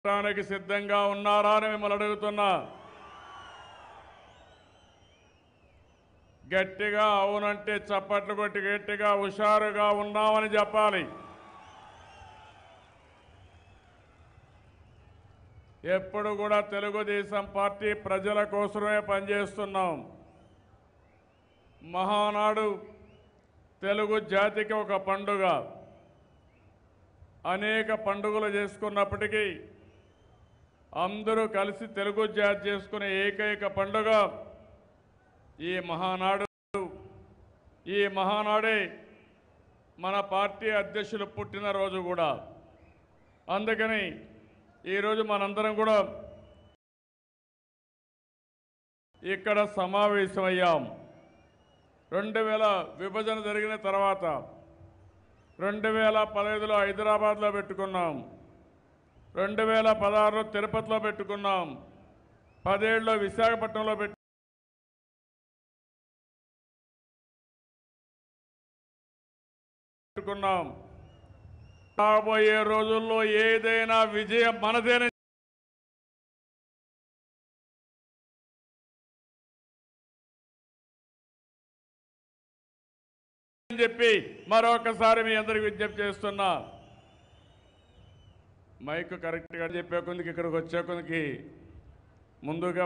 పోరాటానికి సిద్ధంగా ఉన్నారా అని మిమ్మల్ని అడుగుతున్నా గట్టిగా అవునంటే చప్పట్లు కొట్టి గట్టిగా హుషారుగా ఉన్నామని చెప్పాలి ఎప్పుడు కూడా తెలుగుదేశం పార్టీ ప్రజల కోసమే పనిచేస్తున్నాం మహానాడు తెలుగు జాతికి ఒక పండుగ అనేక పండుగలు చేసుకున్నప్పటికీ అందరూ కలిసి తెలుగు జాతి చేసుకునే ఏకైక పండుగ ఈ మహానాడు ఈ మహానాడే మన పార్టీ అధ్యక్షులు పుట్టినరోజు కూడా అందుకని ఈరోజు మనందరం కూడా ఇక్కడ సమావేశమయ్యాం రెండు వేల విభజన జరిగిన తర్వాత రెండు వేల పదహైదులో హైదరాబాద్లో పెట్టుకున్నాం రెండు వేల పదహారులో తిరుపతిలో పెట్టుకున్నాం పదేళ్ళలో విశాఖపట్నంలో పెట్టు పెట్టుకున్నాం రాబోయే రోజుల్లో ఏదైనా విజయం మనదేనని చెప్పి మరొకసారి మీ అందరికి విజ్ఞప్తి చేస్తున్నా మైక్ కరెక్ట్గా చెప్పే కొందికి ఇక్కడికి వచ్చే కొందికి ముందుగా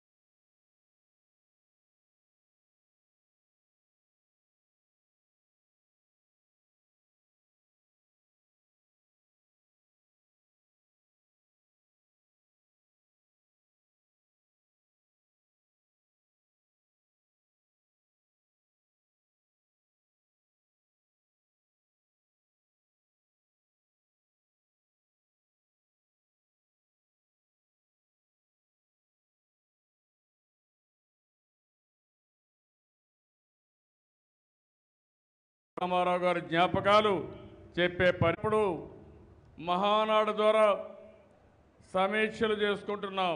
రామారావు గారి జ్ఞాపకాలు చెప్పే పరిప్పుడు మహానాడు ద్వారా సమీక్షలు చేసుకుంటున్నాం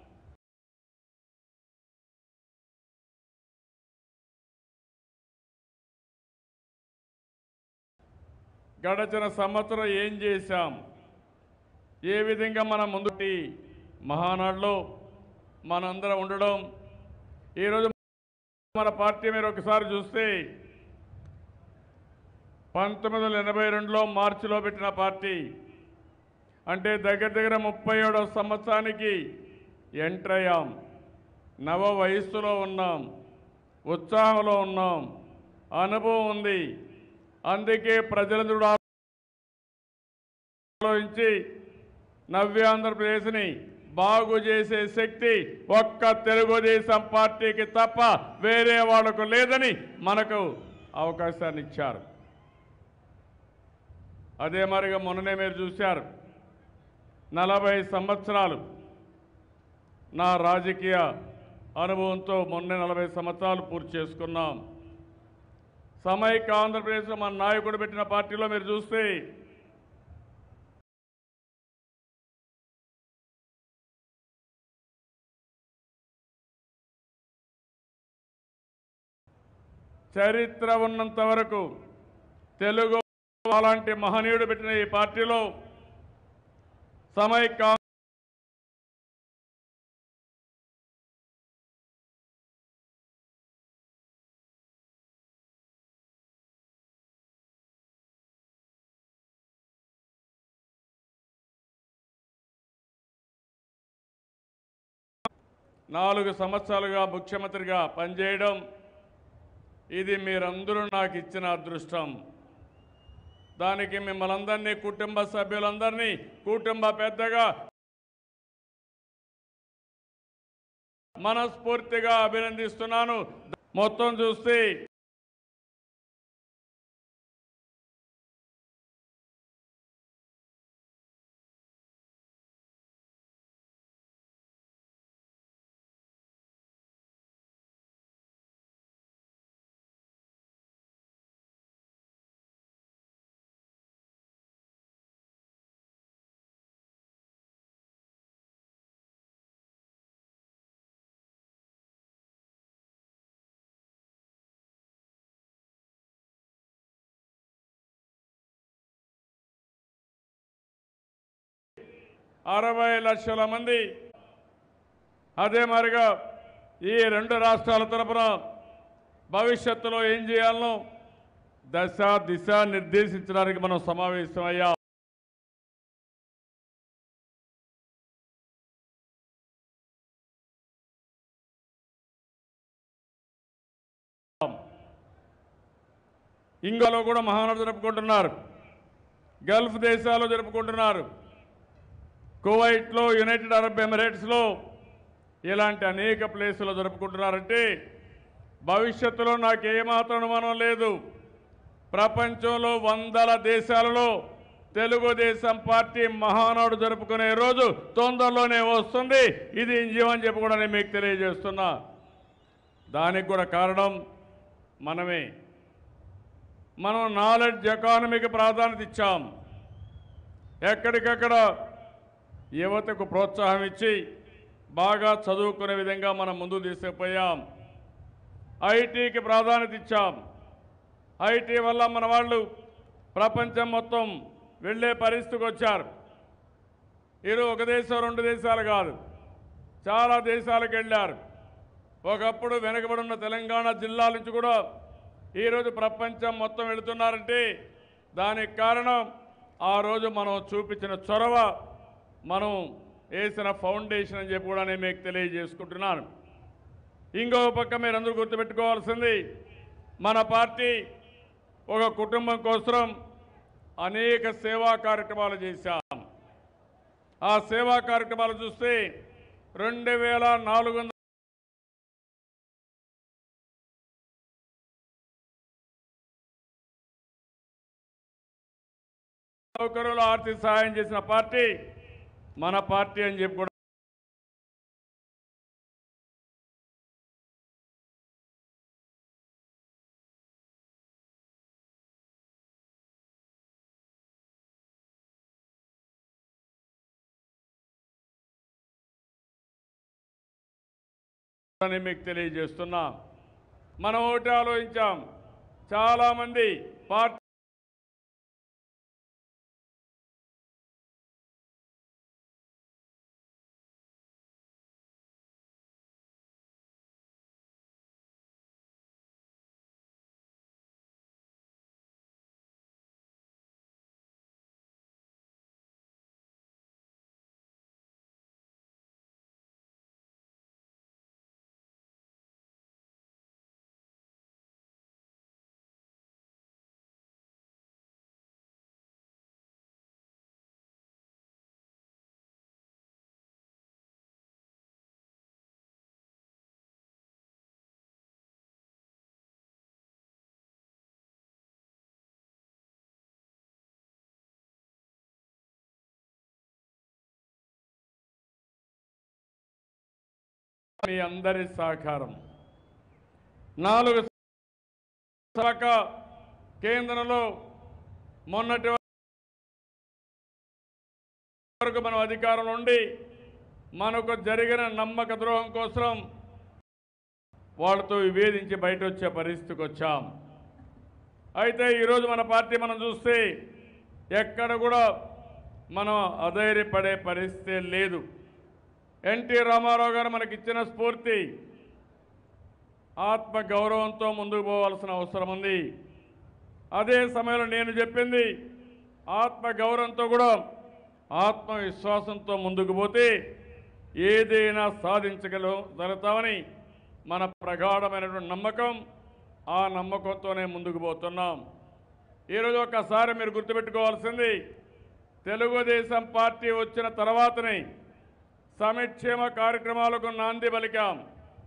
గడచిన సంవత్సరం ఏం చేశాం ఏ విధంగా మనం ముందుటి మహానాడులో మనందరం ఉండడం ఈరోజు మన పార్టీ మీరు ఒకసారి చూస్తే పంతొమ్మిది వందల ఎనభై రెండులో మార్చిలో పెట్టిన పార్టీ అంటే దగ్గర దగ్గర ముప్పై ఏడవ సంవత్సరానికి ఎంటర్ అయ్యాం నవ వయస్సులో ఉన్నాం ఉత్సాహంలో ఉన్నాం అనుభవం ఉంది అందుకే ప్రజలందరూ ఆలోచించి నవ్యాంధ్రప్రదేశ్ని బాగు చేసే శక్తి ఒక్క తెలుగుదేశం పార్టీకి తప్ప వేరే వాళ్ళకు లేదని మనకు అవకాశాన్ని ఇచ్చారు అదే మరిగా మొన్ననే మీరు చూశారు నలభై సంవత్సరాలు నా రాజకీయ అనుభవంతో మొన్నే నలభై సంవత్సరాలు పూర్తి చేసుకున్నాం సమైక్య ఆంధ్రప్రదేశ్లో మన నాయకుడు పెట్టిన పార్టీలో మీరు చూస్తే చరిత్ర ఉన్నంత వరకు తెలుగు అలాంటి మహనీయుడు పెట్టిన ఈ పార్టీలో సమైక్య నాలుగు సంవత్సరాలుగా ముఖ్యమంత్రిగా పనిచేయడం ఇది మీరందరూ నాకు ఇచ్చిన అదృష్టం దానికి మిమ్మల్ని అందరినీ కుటుంబ సభ్యులందరినీ కుటుంబ పెద్దగా మనస్ఫూర్తిగా అభినందిస్తున్నాను మొత్తం చూస్తే అరవై లక్షల మంది అదే మాదిరిగా ఈ రెండు రాష్ట్రాల తరపున భవిష్యత్తులో ఏం చేయాలనో దశ దిశ నిర్దేశించడానికి మనం సమావేశమయ్యాం ఇంగోలో కూడా మహానాడు జరుపుకుంటున్నారు గల్ఫ్ దేశాల్లో జరుపుకుంటున్నారు కువైట్లో యునైటెడ్ అరబ్ ఎమిరేట్స్లో ఇలాంటి అనేక ప్లేసుల్లో జరుపుకుంటున్నారంటే భవిష్యత్తులో నాకు ఏమాత్రం అనుమానం లేదు ప్రపంచంలో వందల దేశాలలో తెలుగుదేశం పార్టీ మహానాడు జరుపుకునే రోజు తొందరలోనే వస్తుంది ఇది జీవని చెప్పి కూడా నేను మీకు తెలియజేస్తున్నా దానికి కూడా కారణం మనమే మనం నాలెడ్జ్ ఎకానమీకి ప్రాధాన్యత ఇచ్చాం ఎక్కడికక్కడ యువతకు ప్రోత్సాహం ఇచ్చి బాగా చదువుకునే విధంగా మనం ముందుకు తీసుకుపోయాం ఐటీకి ప్రాధాన్యత ఇచ్చాం ఐటీ వల్ల మన వాళ్ళు ప్రపంచం మొత్తం వెళ్ళే పరిస్థితికి వచ్చారు ఈరోజు ఒక దేశం రెండు దేశాలు కాదు చాలా దేశాలకు వెళ్ళారు ఒకప్పుడు వెనుకబడి ఉన్న తెలంగాణ జిల్లాల నుంచి కూడా ఈరోజు ప్రపంచం మొత్తం వెళుతున్నారంటే దానికి కారణం ఆ రోజు మనం చూపించిన చొరవ మనం వేసిన ఫౌండేషన్ అని చెప్పి కూడా నేను మీకు తెలియజేసుకుంటున్నాను ఇంకో పక్క మీరు అందరూ గుర్తుపెట్టుకోవాల్సింది మన పార్టీ ఒక కుటుంబం కోసం అనేక సేవా కార్యక్రమాలు చేశాం ఆ సేవా కార్యక్రమాలు చూస్తే రెండు వేల నాలుగు వందల సౌకర్యాలు ఆర్థిక సహాయం చేసిన పార్టీ మన పార్టీ అని చెప్పి కూడా అని మీకు తెలియజేస్తున్నా మనం ఒకటి ఆలోచించాం చాలామంది పార్టీ మీ అందరి సహకారం నాలుగు శాఖ కేంద్రంలో మొన్నటి వరకు మనం అధికారంలో ఉండి మనకు జరిగిన నమ్మక ద్రోహం కోసం వాళ్ళతో విభేదించి బయట వచ్చే పరిస్థితికి వచ్చాం అయితే ఈరోజు మన పార్టీ మనం చూస్తే ఎక్కడ కూడా మనం అధైర్యపడే పరిస్థితి లేదు ఎన్టీ రామారావు గారు మనకి ఇచ్చిన స్ఫూర్తి ఆత్మ గౌరవంతో ముందుకు పోవాల్సిన అవసరం ఉంది అదే సమయంలో నేను చెప్పింది ఆత్మ గౌరవంతో కూడా ఆత్మవిశ్వాసంతో ముందుకు పోతే ఏదైనా సాధించగలుగుతామని మన ప్రగాఢమైనటువంటి నమ్మకం ఆ నమ్మకంతోనే ముందుకు పోతున్నాం ఈరోజు ఒక్కసారి మీరు గుర్తుపెట్టుకోవాల్సింది తెలుగుదేశం పార్టీ వచ్చిన తర్వాతనే సంక్షేమ కార్యక్రమాలకు నాంది పలికాం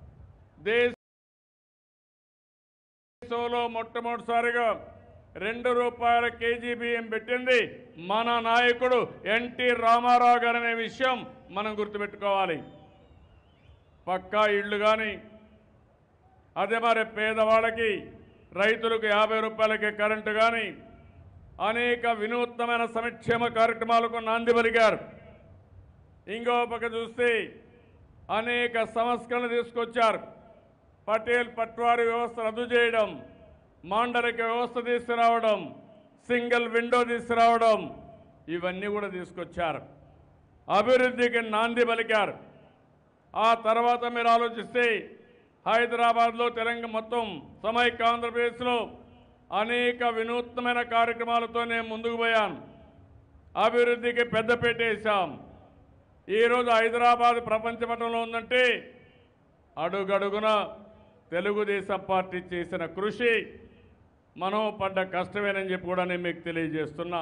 దేశంలో మొట్టమొదటిసారిగా రెండు రూపాయల కేజీ బియ్యం పెట్టింది మన నాయకుడు ఎన్టీ రామారావు గారు అనే విషయం మనం గుర్తుపెట్టుకోవాలి పక్కా ఇళ్ళు కానీ అదే మరి పేదవాళ్ళకి రైతులకు యాభై రూపాయలకి కరెంటు కానీ అనేక వినూత్నమైన సంక్షేమ కార్యక్రమాలకు నాంది పలికారు ఇంకో పక్క చూస్తే అనేక సంస్కరణలు తీసుకొచ్చారు పటేల్ పట్వారీ వ్యవస్థ రద్దు చేయడం మాండలిక వ్యవస్థ తీసుకురావడం సింగిల్ విండో తీసుకురావడం ఇవన్నీ కూడా తీసుకొచ్చారు అభివృద్ధికి నాంది పలికారు ఆ తర్వాత మీరు ఆలోచిస్తే హైదరాబాద్లో తెలంగాణ మొత్తం సమైక్య ఆంధ్రప్రదేశ్లో అనేక వినూత్నమైన కార్యక్రమాలతో నేను ముందుకు పోయాను అభివృద్ధికి పెద్దపీట వేశాం ఈరోజు హైదరాబాద్ ప్రపంచ పటంలో ఉందంటే అడుగడుగున తెలుగుదేశం పార్టీ చేసిన కృషి మనం పడ్డ కష్టమేనని చెప్పి కూడా నేను మీకు తెలియజేస్తున్నా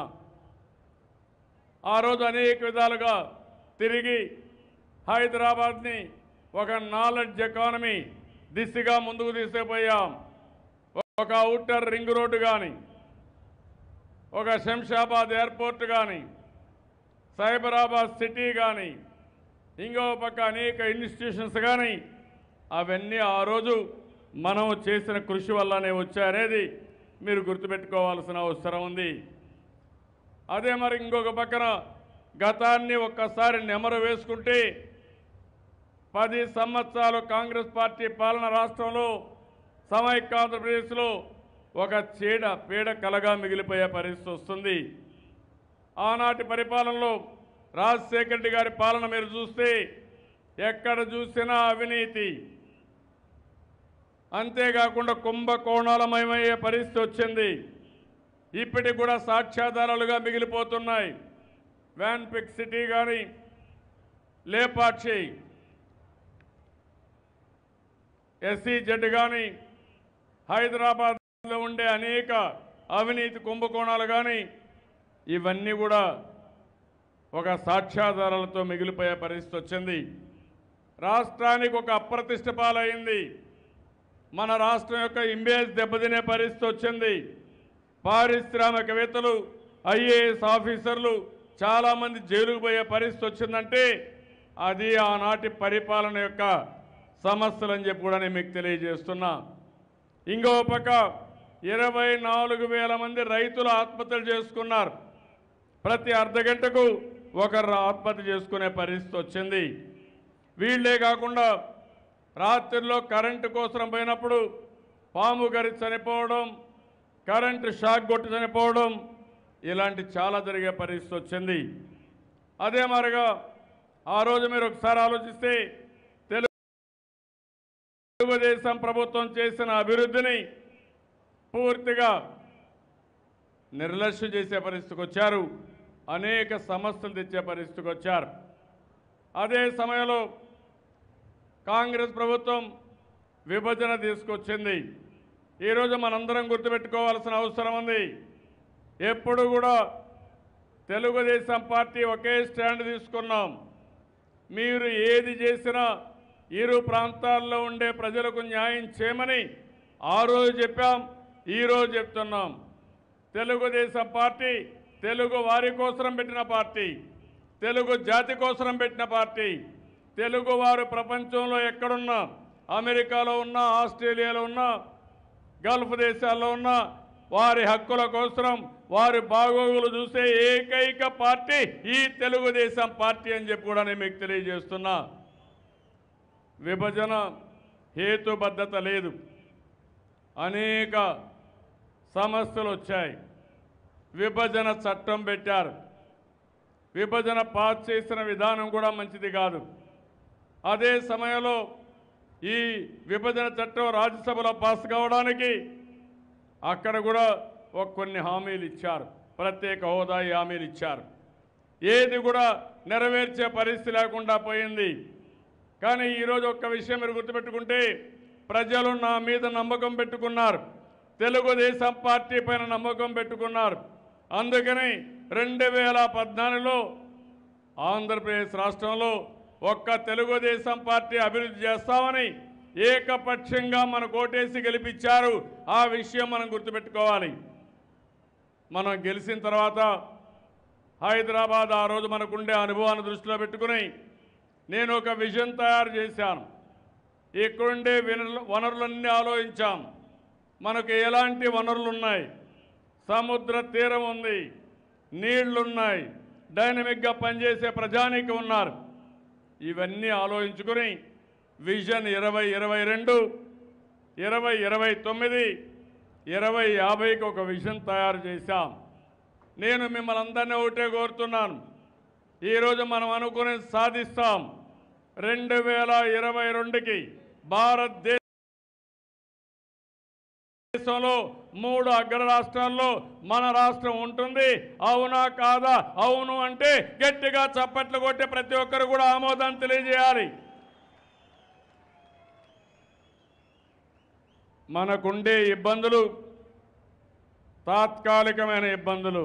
ఆ రోజు అనేక విధాలుగా తిరిగి హైదరాబాద్ని ఒక నాలెడ్జ్ ఎకానమీ దిశగా ముందుకు తీసుకుపోయాం ఒక అవుటర్ రింగ్ రోడ్డు కానీ ఒక శంషాబాద్ ఎయిర్పోర్ట్ కానీ సైబరాబాద్ సిటీ కానీ ఇంకో పక్క అనేక ఇన్స్టిట్యూషన్స్ కానీ అవన్నీ ఆ రోజు మనం చేసిన కృషి వల్లనే వచ్చాయనేది మీరు గుర్తుపెట్టుకోవాల్సిన అవసరం ఉంది అదే మరి ఇంకొక పక్కన గతాన్ని ఒక్కసారి నెమరు వేసుకుంటే పది సంవత్సరాలు కాంగ్రెస్ పార్టీ పాలన రాష్ట్రంలో సమైక్య ఆంధ్రప్రదేశ్లో ఒక చీడ పీడ కలగా మిగిలిపోయే పరిస్థితి వస్తుంది ఆనాటి పరిపాలనలో రాజశేఖర రెడ్డి గారి పాలన మీరు చూస్తే ఎక్కడ చూసినా అవినీతి అంతేకాకుండా కుంభకోణాలమయమయ్యే పరిస్థితి వచ్చింది ఇప్పటికి కూడా సాక్ష్యాధారాలుగా మిగిలిపోతున్నాయి వ్యాన్ పిక్ సిటీ కానీ లేపాక్షి ఎస్సీ జెడ్ కానీ హైదరాబాద్లో ఉండే అనేక అవినీతి కుంభకోణాలు కానీ ఇవన్నీ కూడా ఒక సాక్ష్యాధారాలతో మిగిలిపోయే పరిస్థితి వచ్చింది రాష్ట్రానికి ఒక అప్రతిష్ట పాలైంది మన రాష్ట్రం యొక్క ఇమేజ్ దెబ్బతినే పరిస్థితి వచ్చింది పారిశ్రామికవేత్తలు ఐఏఎస్ ఆఫీసర్లు చాలామంది జైలుకు పోయే పరిస్థితి వచ్చిందంటే అది ఆనాటి పరిపాలన యొక్క సమస్యలు అని చెప్పి కూడా నేను మీకు తెలియజేస్తున్నా ఇంకో పక్క ఇరవై నాలుగు వేల మంది రైతులు ఆత్మహత్యలు చేసుకున్నారు ప్రతి అర్ధ గంటకు ఒకరు ఆత్మహత్య చేసుకునే పరిస్థితి వచ్చింది వీళ్ళే కాకుండా రాత్రిలో కరెంటు కోసం పోయినప్పుడు పాము గరి చనిపోవడం కరెంటు షాక్ కొట్టి చనిపోవడం ఇలాంటి చాలా జరిగే పరిస్థితి వచ్చింది అదే మరిగా ఆ రోజు మీరు ఒకసారి ఆలోచిస్తే తెలుగుదేశం ప్రభుత్వం చేసిన అభివృద్ధిని పూర్తిగా నిర్లక్ష్యం చేసే పరిస్థితికి వచ్చారు అనేక సమస్యలు తెచ్చే పరిస్థితికి వచ్చారు అదే సమయంలో కాంగ్రెస్ ప్రభుత్వం విభజన తీసుకొచ్చింది ఈరోజు మనందరం గుర్తుపెట్టుకోవాల్సిన అవసరం ఉంది ఎప్పుడు కూడా తెలుగుదేశం పార్టీ ఒకే స్టాండ్ తీసుకున్నాం మీరు ఏది చేసినా ఇరు ప్రాంతాల్లో ఉండే ప్రజలకు న్యాయం చేయమని ఆ రోజు చెప్పాం ఈరోజు చెప్తున్నాం తెలుగుదేశం పార్టీ తెలుగు వారి కోసం పెట్టిన పార్టీ తెలుగు జాతి కోసం పెట్టిన పార్టీ తెలుగు వారు ప్రపంచంలో ఎక్కడున్నా అమెరికాలో ఉన్నా ఆస్ట్రేలియాలో ఉన్నా గల్ఫ్ దేశాల్లో ఉన్న వారి హక్కుల కోసం వారి బాగోగులు చూసే ఏకైక పార్టీ ఈ తెలుగుదేశం పార్టీ అని చెప్పి కూడా నేను మీకు తెలియజేస్తున్నా విభజన హేతుబద్ధత లేదు అనేక సమస్యలు వచ్చాయి విభజన చట్టం పెట్టారు విభజన పాస్ చేసిన విధానం కూడా మంచిది కాదు అదే సమయంలో ఈ విభజన చట్టం రాజ్యసభలో పాస్ కావడానికి అక్కడ కూడా ఒక కొన్ని హామీలు ఇచ్చారు ప్రత్యేక హోదా ఈ హామీలు ఇచ్చారు ఏది కూడా నెరవేర్చే పరిస్థితి లేకుండా పోయింది కానీ ఈరోజు ఒక్క విషయం మీరు గుర్తుపెట్టుకుంటే ప్రజలు నా మీద నమ్మకం పెట్టుకున్నారు తెలుగుదేశం పార్టీ పైన నమ్మకం పెట్టుకున్నారు అందుకని రెండు వేల పద్నాలుగులో ఆంధ్రప్రదేశ్ రాష్ట్రంలో ఒక్క తెలుగుదేశం పార్టీ అభివృద్ధి చేస్తామని ఏకపక్షంగా మన కోటేసి గెలిపించారు ఆ విషయం మనం గుర్తుపెట్టుకోవాలి మనం గెలిచిన తర్వాత హైదరాబాద్ ఆ రోజు మనకుండే అనుభవాన్ని దృష్టిలో పెట్టుకుని నేను ఒక విజన్ తయారు చేశాను ఇక్కడుండే వినరు వనరులన్నీ ఆలోచించాం మనకు ఎలాంటి వనరులు ఉన్నాయి సముద్ర తీరం ఉంది నీళ్లున్నాయి డైనమిక్గా పనిచేసే ప్రజానీకం ఉన్నారు ఇవన్నీ ఆలోచించుకుని విజన్ ఇరవై ఇరవై రెండు ఇరవై ఇరవై తొమ్మిది ఇరవై యాభైకి ఒక విజన్ తయారు చేశాం నేను మిమ్మల్ని అందరినీ ఒకటే కోరుతున్నాను ఈరోజు మనం అనుకుని సాధిస్తాం రెండు వేల ఇరవై రెండుకి భారతదేశ దేశంలో మూడు అగ్ర రాష్ట్రాల్లో మన రాష్ట్రం ఉంటుంది అవునా కాదా అవును అంటే గట్టిగా చప్పట్లు కొట్టి ప్రతి ఒక్కరు కూడా ఆమోదాన్ని తెలియజేయాలి మనకుండే ఇబ్బందులు తాత్కాలికమైన ఇబ్బందులు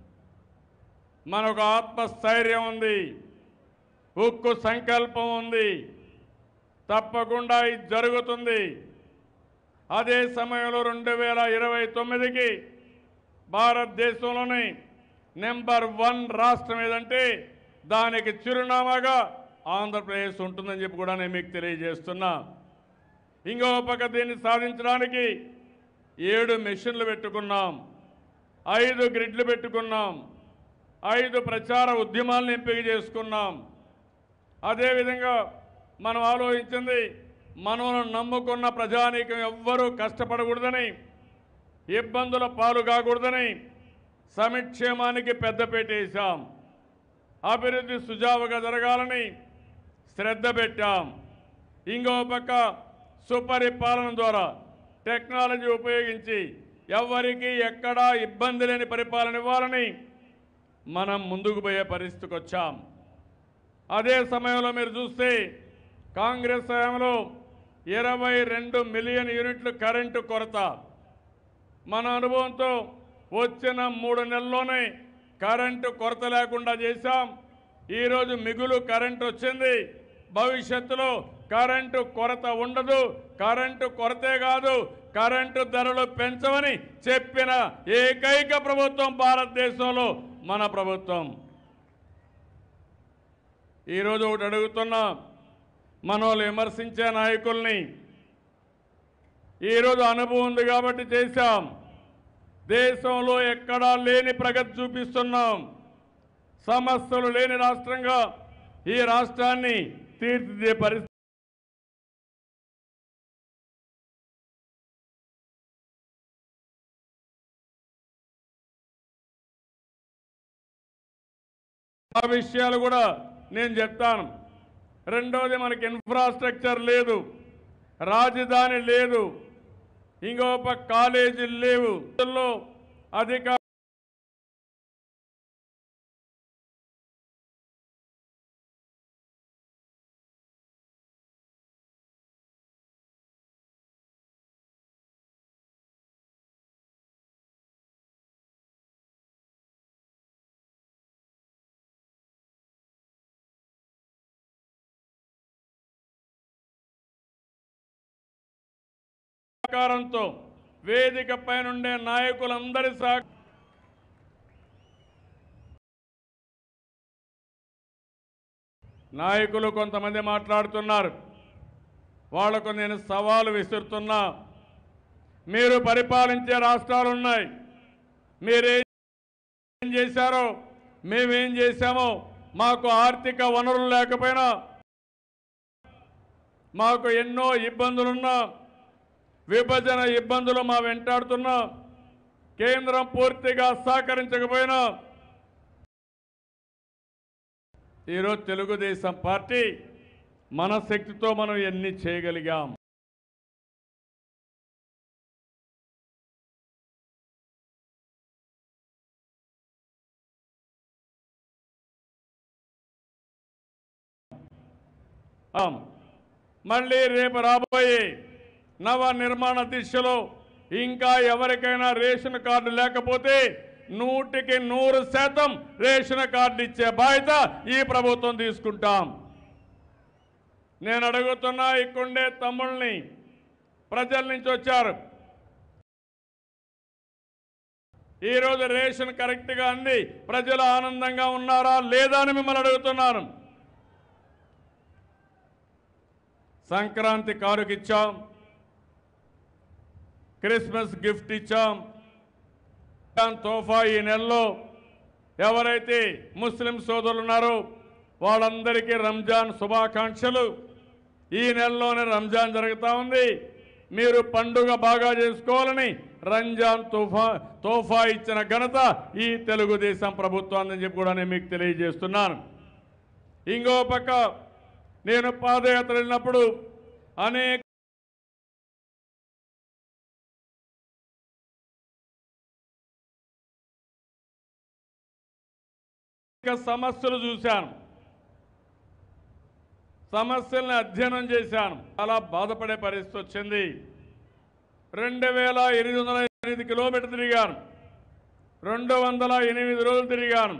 మనకు ఆత్మస్థైర్యం ఉంది ఉక్కు సంకల్పం ఉంది తప్పకుండా ఇది జరుగుతుంది అదే సమయంలో రెండు వేల ఇరవై తొమ్మిదికి భారతదేశంలోని నెంబర్ వన్ రాష్ట్రం ఏదంటే దానికి చిరునామాగా ఆంధ్రప్రదేశ్ ఉంటుందని చెప్పి కూడా నేను మీకు తెలియజేస్తున్నా ఇంకో పక్క దీన్ని సాధించడానికి ఏడు మెషిన్లు పెట్టుకున్నాం ఐదు గ్రిడ్లు పెట్టుకున్నాం ఐదు ప్రచార ఉద్యమాలను ఎంపిక చేసుకున్నాం అదేవిధంగా మనం ఆలోచించింది మనల్ని నమ్ముకున్న ప్రజానీకం ఎవ్వరూ కష్టపడకూడదని ఇబ్బందుల పాలు కాకూడదని సమిక్షేమానికి పెద్దపీట వేశాం అభివృద్ధి సుజావుగా జరగాలని శ్రద్ధ పెట్టాం ఇంకో పక్క సుపరిపాలన ద్వారా టెక్నాలజీ ఉపయోగించి ఎవరికి ఎక్కడా ఇబ్బంది లేని పరిపాలన ఇవ్వాలని మనం ముందుకు పోయే పరిస్థితికి వచ్చాం అదే సమయంలో మీరు చూస్తే కాంగ్రెస్ హయాంలో ఇరవై రెండు మిలియన్ యూనిట్లు కరెంటు కొరత మన అనుభవంతో వచ్చిన మూడు నెలల్లోనే కరెంటు కొరత లేకుండా చేశాం ఈరోజు మిగులు కరెంటు వచ్చింది భవిష్యత్తులో కరెంటు కొరత ఉండదు కరెంటు కొరతే కాదు కరెంటు ధరలు పెంచమని చెప్పిన ఏకైక ప్రభుత్వం భారతదేశంలో మన ప్రభుత్వం ఈరోజు ఒకటి అడుగుతున్నా మనోళ్ళు విమర్శించే నాయకుల్ని ఈరోజు అనుభవం ఉంది కాబట్టి చేశాం దేశంలో ఎక్కడా లేని ప్రగతి చూపిస్తున్నాం సమస్యలు లేని రాష్ట్రంగా ఈ రాష్ట్రాన్ని తీర్చిదే పరిస్థితి ఆ విషయాలు కూడా నేను చెప్తాను రెండవది మనకి ఇన్ఫ్రాస్ట్రక్చర్ లేదు రాజధాని లేదు ఇంకో పక్క కాలేజీలు లేవు ఇందులో అధిక సహకారంతో వేదిక పైనుండే నాయకులందరి సహ నాయకులు కొంతమంది మాట్లాడుతున్నారు వాళ్లకు నేను సవాలు విసురుతున్నా మీరు పరిపాలించే రాష్ట్రాలు ఉన్నాయి మీరేం చేశారో మేమేం చేశామో మాకు ఆర్థిక వనరులు లేకపోయినా మాకు ఎన్నో ఇబ్బందులున్నా విభజన ఇబ్బందులు మా వెంటాడుతున్నా కేంద్రం పూర్తిగా సహకరించకపోయినా ఈరోజు తెలుగుదేశం పార్టీ మన శక్తితో మనం ఎన్ని చేయగలిగాం ఆం. మళ్ళీ రేపు రాబోయే నవ నిర్మాణ దిశలో ఇంకా ఎవరికైనా రేషన్ కార్డు లేకపోతే నూటికి నూరు శాతం రేషన్ కార్డు ఇచ్చే బాధ్యత ఈ ప్రభుత్వం తీసుకుంటాం నేను అడుగుతున్నా ఇక్కడుండే తమ్ముళ్ళని ప్రజల నుంచి వచ్చారు ఈరోజు రేషన్ కరెక్ట్గా అంది ప్రజలు ఆనందంగా ఉన్నారా లేదా అని మిమ్మల్ని అడుగుతున్నాను సంక్రాంతి కారుకి ఇచ్చాం క్రిస్మస్ గిఫ్ట్ ఇచ్చాం రంజాన్ తోఫా ఈ నెలలో ఎవరైతే ముస్లిం సోదరులు ఉన్నారో వాళ్ళందరికీ రంజాన్ శుభాకాంక్షలు ఈ నెలలోనే రంజాన్ జరుగుతూ ఉంది మీరు పండుగ బాగా చేసుకోవాలని రంజాన్ తోఫా తోఫా ఇచ్చిన ఘనత ఈ తెలుగుదేశం ప్రభుత్వాన్ని చెప్పి కూడా నేను మీకు తెలియజేస్తున్నాను ఇంకో పక్క నేను పాదయాత్ర వెళ్ళినప్పుడు అనేక సమస్యలు చూశాను సమస్యల్ని అధ్యయనం చేశాను చాలా బాధపడే పరిస్థితి వచ్చింది రెండు వేల ఎనిమిది వందల ఎనిమిది కిలోమీటర్ తిరిగాను రెండు వందల ఎనిమిది రోజులు తిరిగాను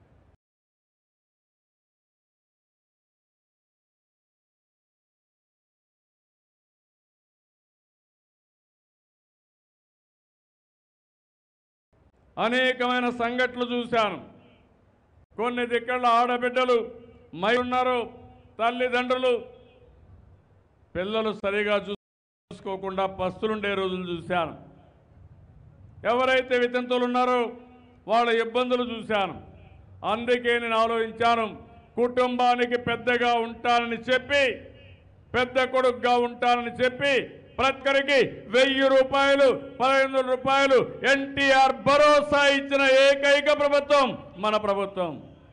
అనేకమైన సంఘటనలు చూశాను కొన్ని దిక్కల ఆడబిడ్డలు మై ఉన్నారు తల్లిదండ్రులు పిల్లలు సరిగా చూసుకోకుండా పస్తులుండే రోజులు చూశాను ఎవరైతే వితంతులు ఉన్నారో వాళ్ళ ఇబ్బందులు చూశాను అందుకే నేను ఆలోచించాను కుటుంబానికి పెద్దగా ఉంటానని చెప్పి పెద్ద కొడుకుగా ఉంటానని చెప్పి ప్రతి వెయ్యి రూపాయలు పదహైదు వందల రూపాయలు ఎన్టీఆర్ భరోసా ఇచ్చిన ఏకైక ప్రభుత్వం మన ప్రభుత్వం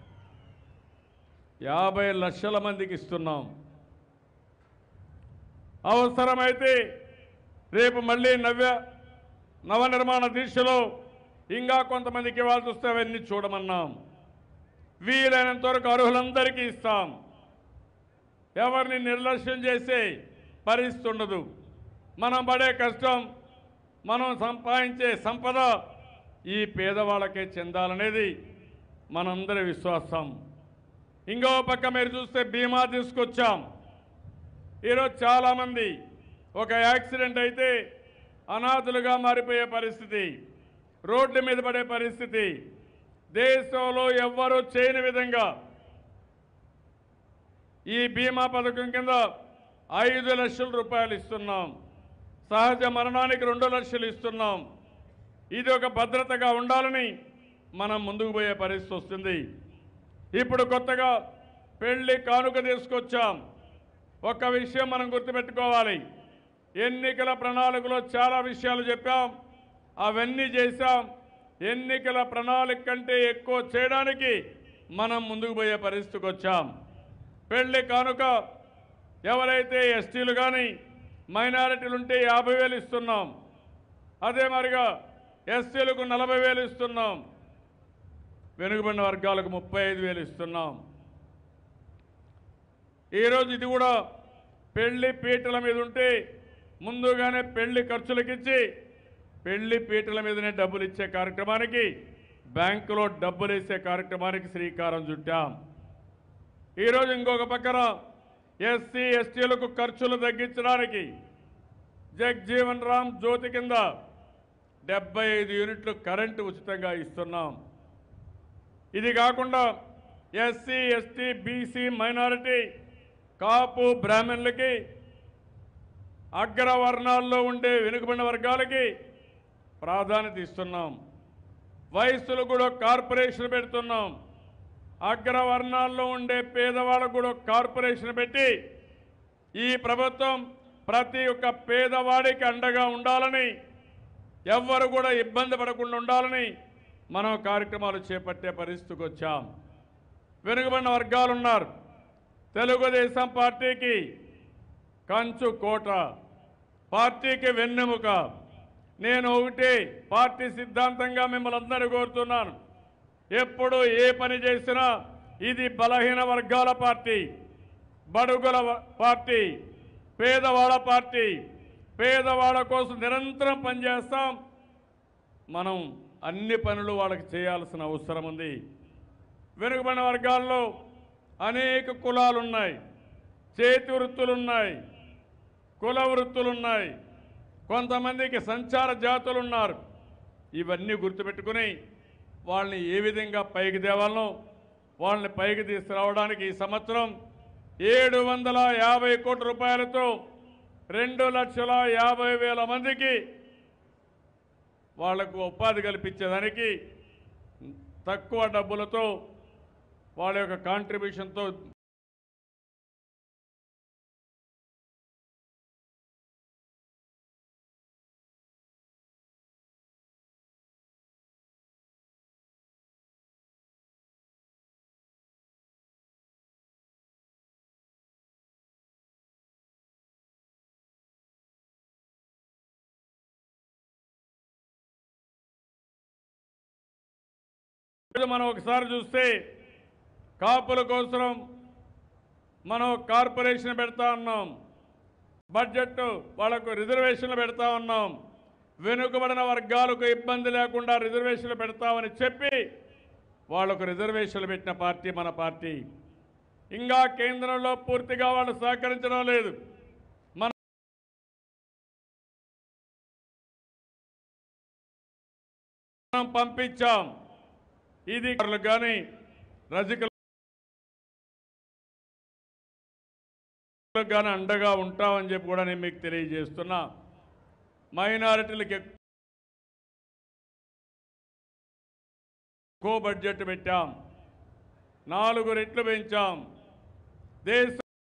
యాభై లక్షల మందికి ఇస్తున్నాం అవసరమైతే రేపు మళ్ళీ నవ్య నవనిర్మాణ దీక్షలో ఇంకా కొంతమందికి ఇవ్వాల్సి వస్తే అవన్నీ చూడమన్నాం వీలైనంత వరకు అర్హులందరికీ ఇస్తాం ఎవరిని నిర్లక్ష్యం చేసే పరిస్థితి ఉండదు మనం పడే కష్టం మనం సంపాదించే సంపద ఈ పేదవాళ్ళకే చెందాలనేది మనందరి విశ్వాసం ఇంకో పక్క మీరు చూస్తే బీమా తీసుకొచ్చాం ఈరోజు చాలామంది ఒక యాక్సిడెంట్ అయితే అనాథులుగా మారిపోయే పరిస్థితి రోడ్ల మీద పడే పరిస్థితి దేశంలో ఎవ్వరూ చేయని విధంగా ఈ బీమా పథకం కింద ఐదు లక్షల రూపాయలు ఇస్తున్నాం సహజ మరణానికి రెండు లక్షలు ఇస్తున్నాం ఇది ఒక భద్రతగా ఉండాలని మనం ముందుకు పోయే పరిస్థితి వస్తుంది ఇప్పుడు కొత్తగా పెళ్లి కానుక తీసుకొచ్చాం ఒక విషయం మనం గుర్తుపెట్టుకోవాలి ఎన్నికల ప్రణాళికలో చాలా విషయాలు చెప్పాం అవన్నీ చేశాం ఎన్నికల ప్రణాళిక కంటే ఎక్కువ చేయడానికి మనం ముందుకు పోయే పరిస్థితికి వచ్చాం పెళ్లి కానుక ఎవరైతే ఎస్టీలు కానీ మైనారిటీలు ఉంటే యాభై వేలు ఇస్తున్నాం అదే మరిగా ఎస్సీలకు నలభై వేలు ఇస్తున్నాం వెనుకబడిన వర్గాలకు ముప్పై ఐదు వేలు ఇస్తున్నాం ఈరోజు ఇది కూడా పెళ్లి పీటల మీద ఉంటే ముందుగానే పెళ్లి ఖర్చులకిచ్చి పెళ్లి పీటల మీదనే డబ్బులు ఇచ్చే కార్యక్రమానికి బ్యాంకులో డబ్బులు వేసే కార్యక్రమానికి శ్రీకారం చుట్టాం ఈరోజు ఇంకొక పక్కన ఎస్సీ ఎస్టీలకు ఖర్చులు తగ్గించడానికి జగ్జీవన్ రామ్ జ్యోతి కింద డెబ్బై ఐదు యూనిట్లు కరెంటు ఉచితంగా ఇస్తున్నాం ఇది కాకుండా SC ST BC minority Kapu బ్రాహ్మణులకి అగ్రవర్ణాల్లో ఉండే వెనుకబడిన వర్గాలకి ప్రాధాన్యత ఇస్తున్నాం వయస్సులు కూడా కార్పొరేషన్ పెడుతున్నాం అగ్రవర్ణాల్లో ఉండే పేదవాళ్ళకు కూడా కార్పొరేషన్ పెట్టి ఈ ప్రభుత్వం ప్రతి ఒక్క పేదవాడికి అండగా ఉండాలని ఎవ్వరు కూడా ఇబ్బంది పడకుండా ఉండాలని మనం కార్యక్రమాలు చేపట్టే పరిస్థితికి వచ్చాం వెనుకబడిన వర్గాలు ఉన్నారు తెలుగుదేశం పార్టీకి కంచు కోట పార్టీకి వెన్నెముక నేను ఒకటి పార్టీ సిద్ధాంతంగా మిమ్మల్ని అందరూ కోరుతున్నాను ఎప్పుడు ఏ పని చేసినా ఇది బలహీన వర్గాల పార్టీ బడుగుల వ- పార్టీ పేదవాళ్ళ పార్టీ పేదవాళ్ళ కోసం నిరంతరం పనిచేస్తాం మనం అన్ని పనులు వాళ్ళకి చేయాల్సిన అవసరం ఉంది వెనుకబడిన వర్గాల్లో అనేక కులాలు ఉన్నాయి చేతి వృత్తులు ఉన్నాయి కుల వృత్తులు ఉన్నాయి కొంతమందికి సంచార జాతులు ఉన్నారు ఇవన్నీ గుర్తుపెట్టుకుని వాళ్ళని ఏ విధంగా పైకి తేవాలనో వాళ్ళని పైకి తీసుకురావడానికి ఈ సంవత్సరం ఏడు వందల యాభై కోట్ల రూపాయలతో రెండు లక్షల యాభై వేల మందికి వాళ్లకు ఉపాధి కల్పించేదానికి తక్కువ డబ్బులతో వాళ్ళ యొక్క కాంట్రిబ్యూషన్తో ఈరోజు మనం ఒకసారి చూస్తే కాపుల కోసం మనం కార్పొరేషన్ పెడతా ఉన్నాం బడ్జెట్ వాళ్ళకు రిజర్వేషన్లు పెడతా ఉన్నాం వెనుకబడిన వర్గాలకు ఇబ్బంది లేకుండా రిజర్వేషన్లు పెడతామని చెప్పి వాళ్లకు రిజర్వేషన్లు పెట్టిన పార్టీ మన పార్టీ ఇంకా కేంద్రంలో పూర్తిగా వాళ్ళు సహకరించడం లేదు మన మనం పంపించాం ఇది కానీ రజకులు కానీ అండగా ఉంటామని చెప్పి కూడా నేను మీకు తెలియజేస్తున్నా మైనారిటీలకు ఎక్కువ బడ్జెట్ పెట్టాం నాలుగు రెట్లు పెంచాం దేశ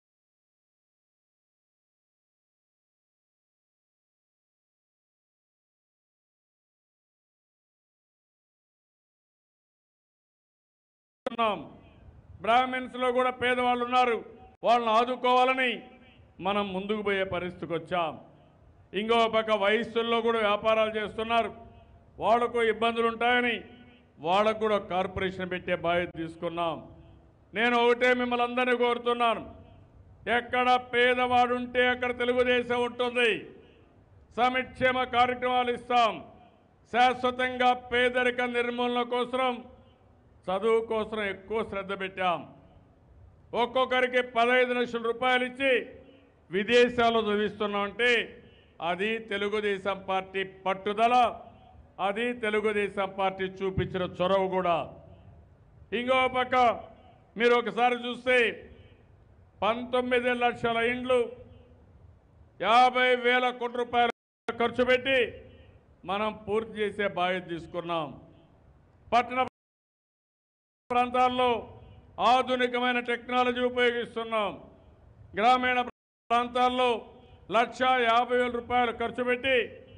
బ్రాహ్మిన్స్ లో కూడా పేదవాళ్ళు ఉన్నారు వాళ్ళని ఆదుకోవాలని మనం ముందుకు పోయే పరిస్థితికి వచ్చాం ఇంకో పక్క వయస్సుల్లో కూడా వ్యాపారాలు చేస్తున్నారు వాళ్ళకు ఇబ్బందులు ఉంటాయని వాళ్ళకు కూడా కార్పొరేషన్ పెట్టే బాధ్యత తీసుకున్నాం నేను ఒకటే మిమ్మల్ని అందరినీ కోరుతున్నాను ఎక్కడ పేదవాడు ఉంటే అక్కడ తెలుగుదేశం ఉంటుంది సమిక్షేమ కార్యక్రమాలు ఇస్తాం శాశ్వతంగా పేదరిక నిర్మూలన కోసం చదువు కోసం ఎక్కువ శ్రద్ధ పెట్టాం ఒక్కొక్కరికి పదహైదు లక్షల రూపాయలు ఇచ్చి విదేశాల్లో చదివిస్తున్నామంటే అది తెలుగుదేశం పార్టీ పట్టుదల అది తెలుగుదేశం పార్టీ చూపించిన చొరవ కూడా ఇంకో పక్క మీరు ఒకసారి చూస్తే పంతొమ్మిది లక్షల ఇండ్లు యాభై వేల కోట్ల రూపాయలు ఖర్చు పెట్టి మనం పూర్తి చేసే బాధ్యత తీసుకున్నాం పట్టణ ప్రాంతాల్లో ఆధునికమైన టెక్నాలజీ ఉపయోగిస్తున్నాం గ్రామీణ ప్రాంతాల్లో లక్ష యాభై వేల రూపాయలు ఖర్చు పెట్టి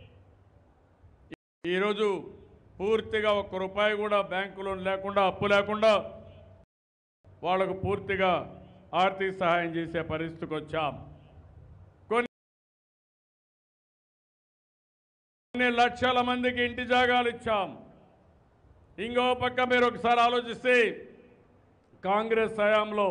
ఈరోజు పూర్తిగా ఒక్క రూపాయి కూడా బ్యాంకు లోన్ లేకుండా అప్పు లేకుండా వాళ్ళకు పూర్తిగా ఆర్థిక సహాయం చేసే పరిస్థితికి వచ్చాం కొన్ని కొన్ని లక్షల మందికి ఇంటి జాగాలు ఇచ్చాం ఇంకో పక్క మీరు ఒకసారి ఆలోచిస్తే కాంగ్రెస్ హయాంలో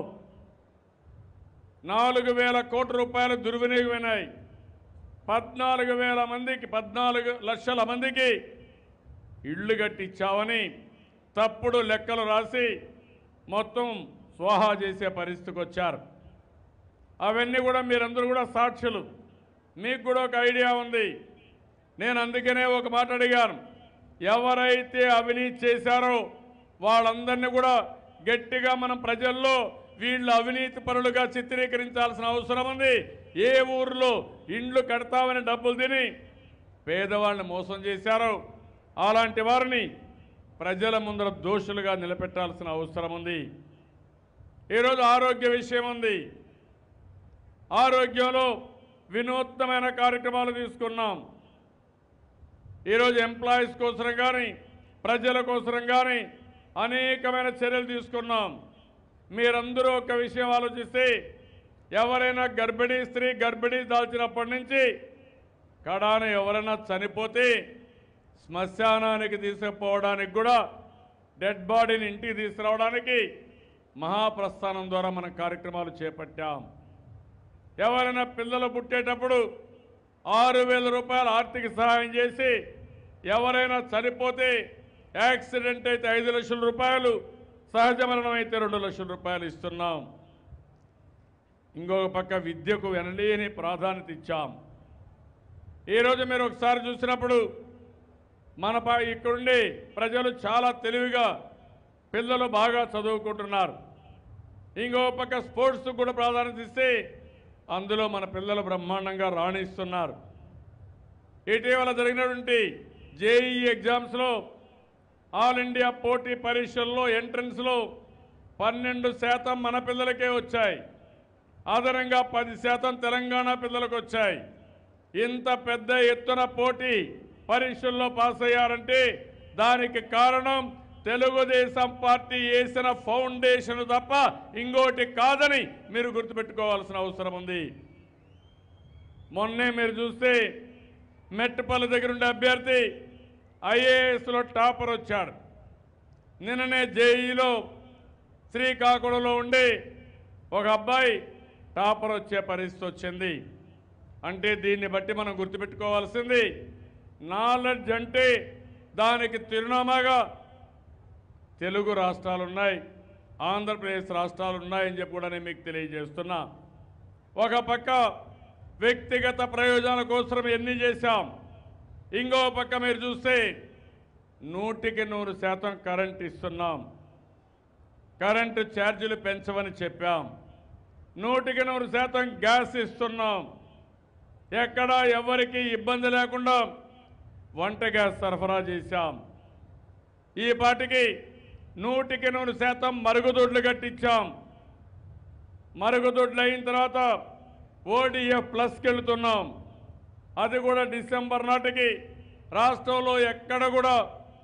నాలుగు వేల కోట్ల రూపాయలు దుర్వినియోగమైనాయి పద్నాలుగు వేల మందికి పద్నాలుగు లక్షల మందికి ఇళ్ళు కట్టించామని తప్పుడు లెక్కలు రాసి మొత్తం స్వాహా చేసే పరిస్థితికి వచ్చారు అవన్నీ కూడా మీరందరూ కూడా సాక్షులు మీకు కూడా ఒక ఐడియా ఉంది నేను అందుకనే ఒక మాట అడిగాను ఎవరైతే అవినీతి చేశారో వాళ్ళందరినీ కూడా గట్టిగా మనం ప్రజల్లో వీళ్ళు అవినీతి పరులుగా చిత్రీకరించాల్సిన అవసరం ఉంది ఏ ఊరిలో ఇండ్లు కడతామని డబ్బులు తిని పేదవాళ్ళని మోసం చేశారో అలాంటి వారిని ప్రజల ముందర దోషులుగా నిలబెట్టాల్సిన అవసరం ఉంది ఈరోజు ఆరోగ్య విషయం ఉంది ఆరోగ్యంలో వినూత్నమైన కార్యక్రమాలు తీసుకున్నాం ఈరోజు ఎంప్లాయీస్ కోసం కానీ ప్రజల కోసం కానీ అనేకమైన చర్యలు తీసుకున్నాం మీరందరూ ఒక విషయం ఆలోచిస్తే ఎవరైనా గర్భిణీ స్త్రీ గర్భిణీ దాల్చినప్పటి నుంచి కడాన ఎవరైనా చనిపోతే శ్మశానానికి తీసుకుపోవడానికి కూడా డెడ్ బాడీని ఇంటికి తీసుకురావడానికి మహాప్రస్థానం ద్వారా మనం కార్యక్రమాలు చేపట్టాం ఎవరైనా పిల్లలు పుట్టేటప్పుడు ఆరు వేల రూపాయల ఆర్థిక సహాయం చేసి ఎవరైనా చనిపోతే యాక్సిడెంట్ అయితే ఐదు లక్షల రూపాయలు సహజ మరణం అయితే రెండు లక్షల రూపాయలు ఇస్తున్నాం ఇంకొక పక్క విద్యకు వెనలేని ప్రాధాన్యత ఇచ్చాం ఈరోజు మీరు ఒకసారి చూసినప్పుడు మన ప- ఇక్కడుండి ప్రజలు చాలా తెలివిగా పిల్లలు బాగా చదువుకుంటున్నారు ఇంకో పక్క స్పోర్ట్స్ కూడా ప్రాధాన్యత ఇస్తే అందులో మన పిల్లలు బ్రహ్మాండంగా రాణిస్తున్నారు ఇటీవల జరిగినటువంటి జేఈ ఎగ్జామ్స్లో ఆల్ ఇండియా పోటీ పరీక్షల్లో ఎంట్రన్స్లో పన్నెండు శాతం మన పిల్లలకే వచ్చాయి అదనంగా పది శాతం తెలంగాణ పిల్లలకు వచ్చాయి ఇంత పెద్ద ఎత్తున పోటీ పరీక్షల్లో పాస్ అయ్యారంటే దానికి కారణం తెలుగుదేశం పార్టీ వేసిన ఫౌండేషన్ తప్ప ఇంకోటి కాదని మీరు గుర్తుపెట్టుకోవాల్సిన అవసరం ఉంది మొన్నే మీరు చూస్తే మెట్టుపల్లి దగ్గర ఉండే అభ్యర్థి ఐఏఎస్లో టాపర్ వచ్చాడు నిన్ననే జేఈలో శ్రీకాకుళంలో ఉండి ఒక అబ్బాయి టాపర్ వచ్చే పరిస్థితి వచ్చింది అంటే దీన్ని బట్టి మనం గుర్తుపెట్టుకోవాల్సింది నాలెడ్జ్ అంటే దానికి తిరునామాగా తెలుగు రాష్ట్రాలు ఉన్నాయి ఆంధ్రప్రదేశ్ రాష్ట్రాలు ఉన్నాయని చెప్పి కూడా నేను మీకు తెలియజేస్తున్నా ఒక పక్క వ్యక్తిగత ప్రయోజనాల కోసం ఎన్ని చేశాం ఇంకో పక్క మీరు చూస్తే నూటికి నూరు శాతం కరెంట్ ఇస్తున్నాం కరెంటు ఛార్జీలు పెంచమని చెప్పాం నూటికి నూరు శాతం గ్యాస్ ఇస్తున్నాం ఎక్కడా ఎవరికి ఇబ్బంది లేకుండా వంట గ్యాస్ సరఫరా చేశాం ఈ పాటికి నూటికి నూరు శాతం మరుగుదొడ్లు కట్టించాం మరుగుదొడ్లు అయిన తర్వాత ఓడిఎఫ్ ప్లస్కి వెళుతున్నాం అది కూడా డిసెంబర్ నాటికి రాష్ట్రంలో ఎక్కడ కూడా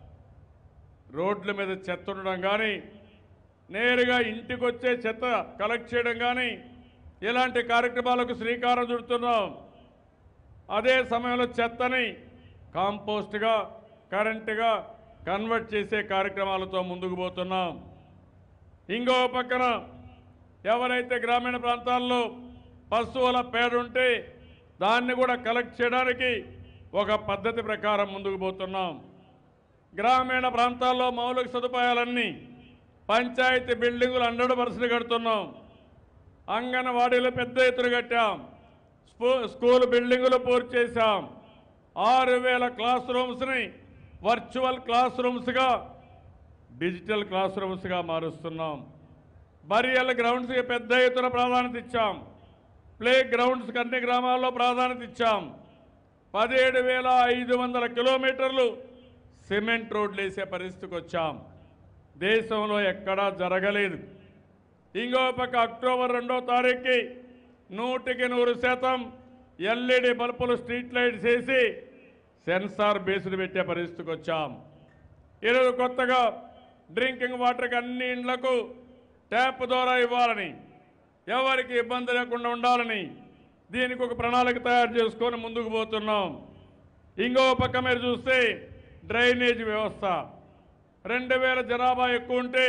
రోడ్ల మీద చెత్త ఉండడం కానీ నేరుగా ఇంటికి వచ్చే చెత్త కలెక్ట్ చేయడం కానీ ఇలాంటి కార్యక్రమాలకు శ్రీకారం చుడుతున్నాం అదే సమయంలో చెత్తని కాంపోస్ట్గా కరెంటుగా కన్వర్ట్ చేసే కార్యక్రమాలతో ముందుకు పోతున్నాం ఇంకో పక్కన ఎవరైతే గ్రామీణ ప్రాంతాల్లో పశువుల పేడ ఉంటే దాన్ని కూడా కలెక్ట్ చేయడానికి ఒక పద్ధతి ప్రకారం ముందుకు పోతున్నాం గ్రామీణ ప్రాంతాల్లో మౌలిక సదుపాయాలన్నీ పంచాయతీ బిల్డింగులు హండ్రెడ్ పర్సెంట్ కడుతున్నాం అంగన్వాడీలు పెద్ద ఎత్తున కట్టాం స్కూ- స్కూల్ బిల్డింగులు పూర్తి చేశాం ఆరు వేల క్లాస్ రూమ్స్ని వర్చువల్ క్లాస్ రూమ్స్గా డిజిటల్ క్లాస్ రూమ్స్గా మారుస్తున్నాం బరియల్ గ్రౌండ్స్కి పెద్ద ఎత్తున ప్రాధాన్యత ఇచ్చాం ప్లే గ్రౌండ్స్కి అన్ని గ్రామాల్లో ప్రాధాన్యత ఇచ్చాం పదిహేడు వేల ఐదు వందల కిలోమీటర్లు సిమెంట్ రోడ్లు వేసే పరిస్థితికి వచ్చాం దేశంలో ఎక్కడా జరగలేదు ఇంకో పక్క అక్టోబర్ రెండో తారీఖుకి నూటికి నూరు శాతం ఎల్ఈడి బల్బులు స్ట్రీట్ లైట్స్ వేసి సెన్సార్ బేస్డ్ పెట్టే పరిస్థితికి వచ్చాం ఈరోజు కొత్తగా డ్రింకింగ్ వాటర్కి అన్ని ఇండ్లకు ట్యాప్ ద్వారా ఇవ్వాలని ఎవరికి ఇబ్బంది లేకుండా ఉండాలని దీనికి ఒక ప్రణాళిక తయారు చేసుకొని ముందుకు పోతున్నాం ఇంకో పక్క మీరు చూస్తే డ్రైనేజ్ వ్యవస్థ రెండు వేల జనాభా ఎక్కువ ఉంటే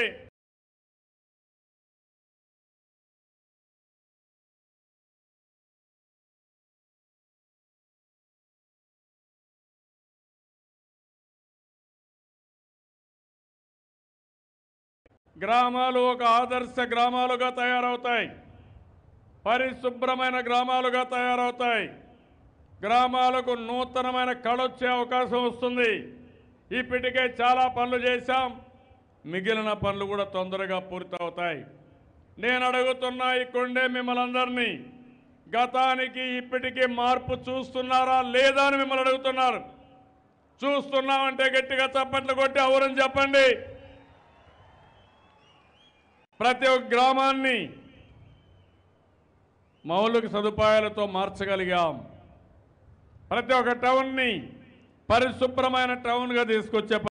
గ్రామాలు ఒక ఆదర్శ గ్రామాలుగా తయారవుతాయి పరిశుభ్రమైన గ్రామాలుగా తయారవుతాయి గ్రామాలకు నూతనమైన కళ వచ్చే అవకాశం వస్తుంది ఇప్పటికే చాలా పనులు చేశాం మిగిలిన పనులు కూడా తొందరగా పూర్తవుతాయి నేను అడుగుతున్నా ఇక్కడే మిమ్మల్ని అందరినీ గతానికి ఇప్పటికీ మార్పు చూస్తున్నారా లేదా అని మిమ్మల్ని అడుగుతున్నారు చూస్తున్నామంటే గట్టిగా చప్పట్లు కొట్టి అవురని చెప్పండి ప్రతి ఒక్క గ్రామాన్ని మౌలిక సదుపాయాలతో మార్చగలిగాం ప్రతి ఒక్క టౌన్ని పరిశుభ్రమైన టౌన్గా తీసుకొచ్చే ప-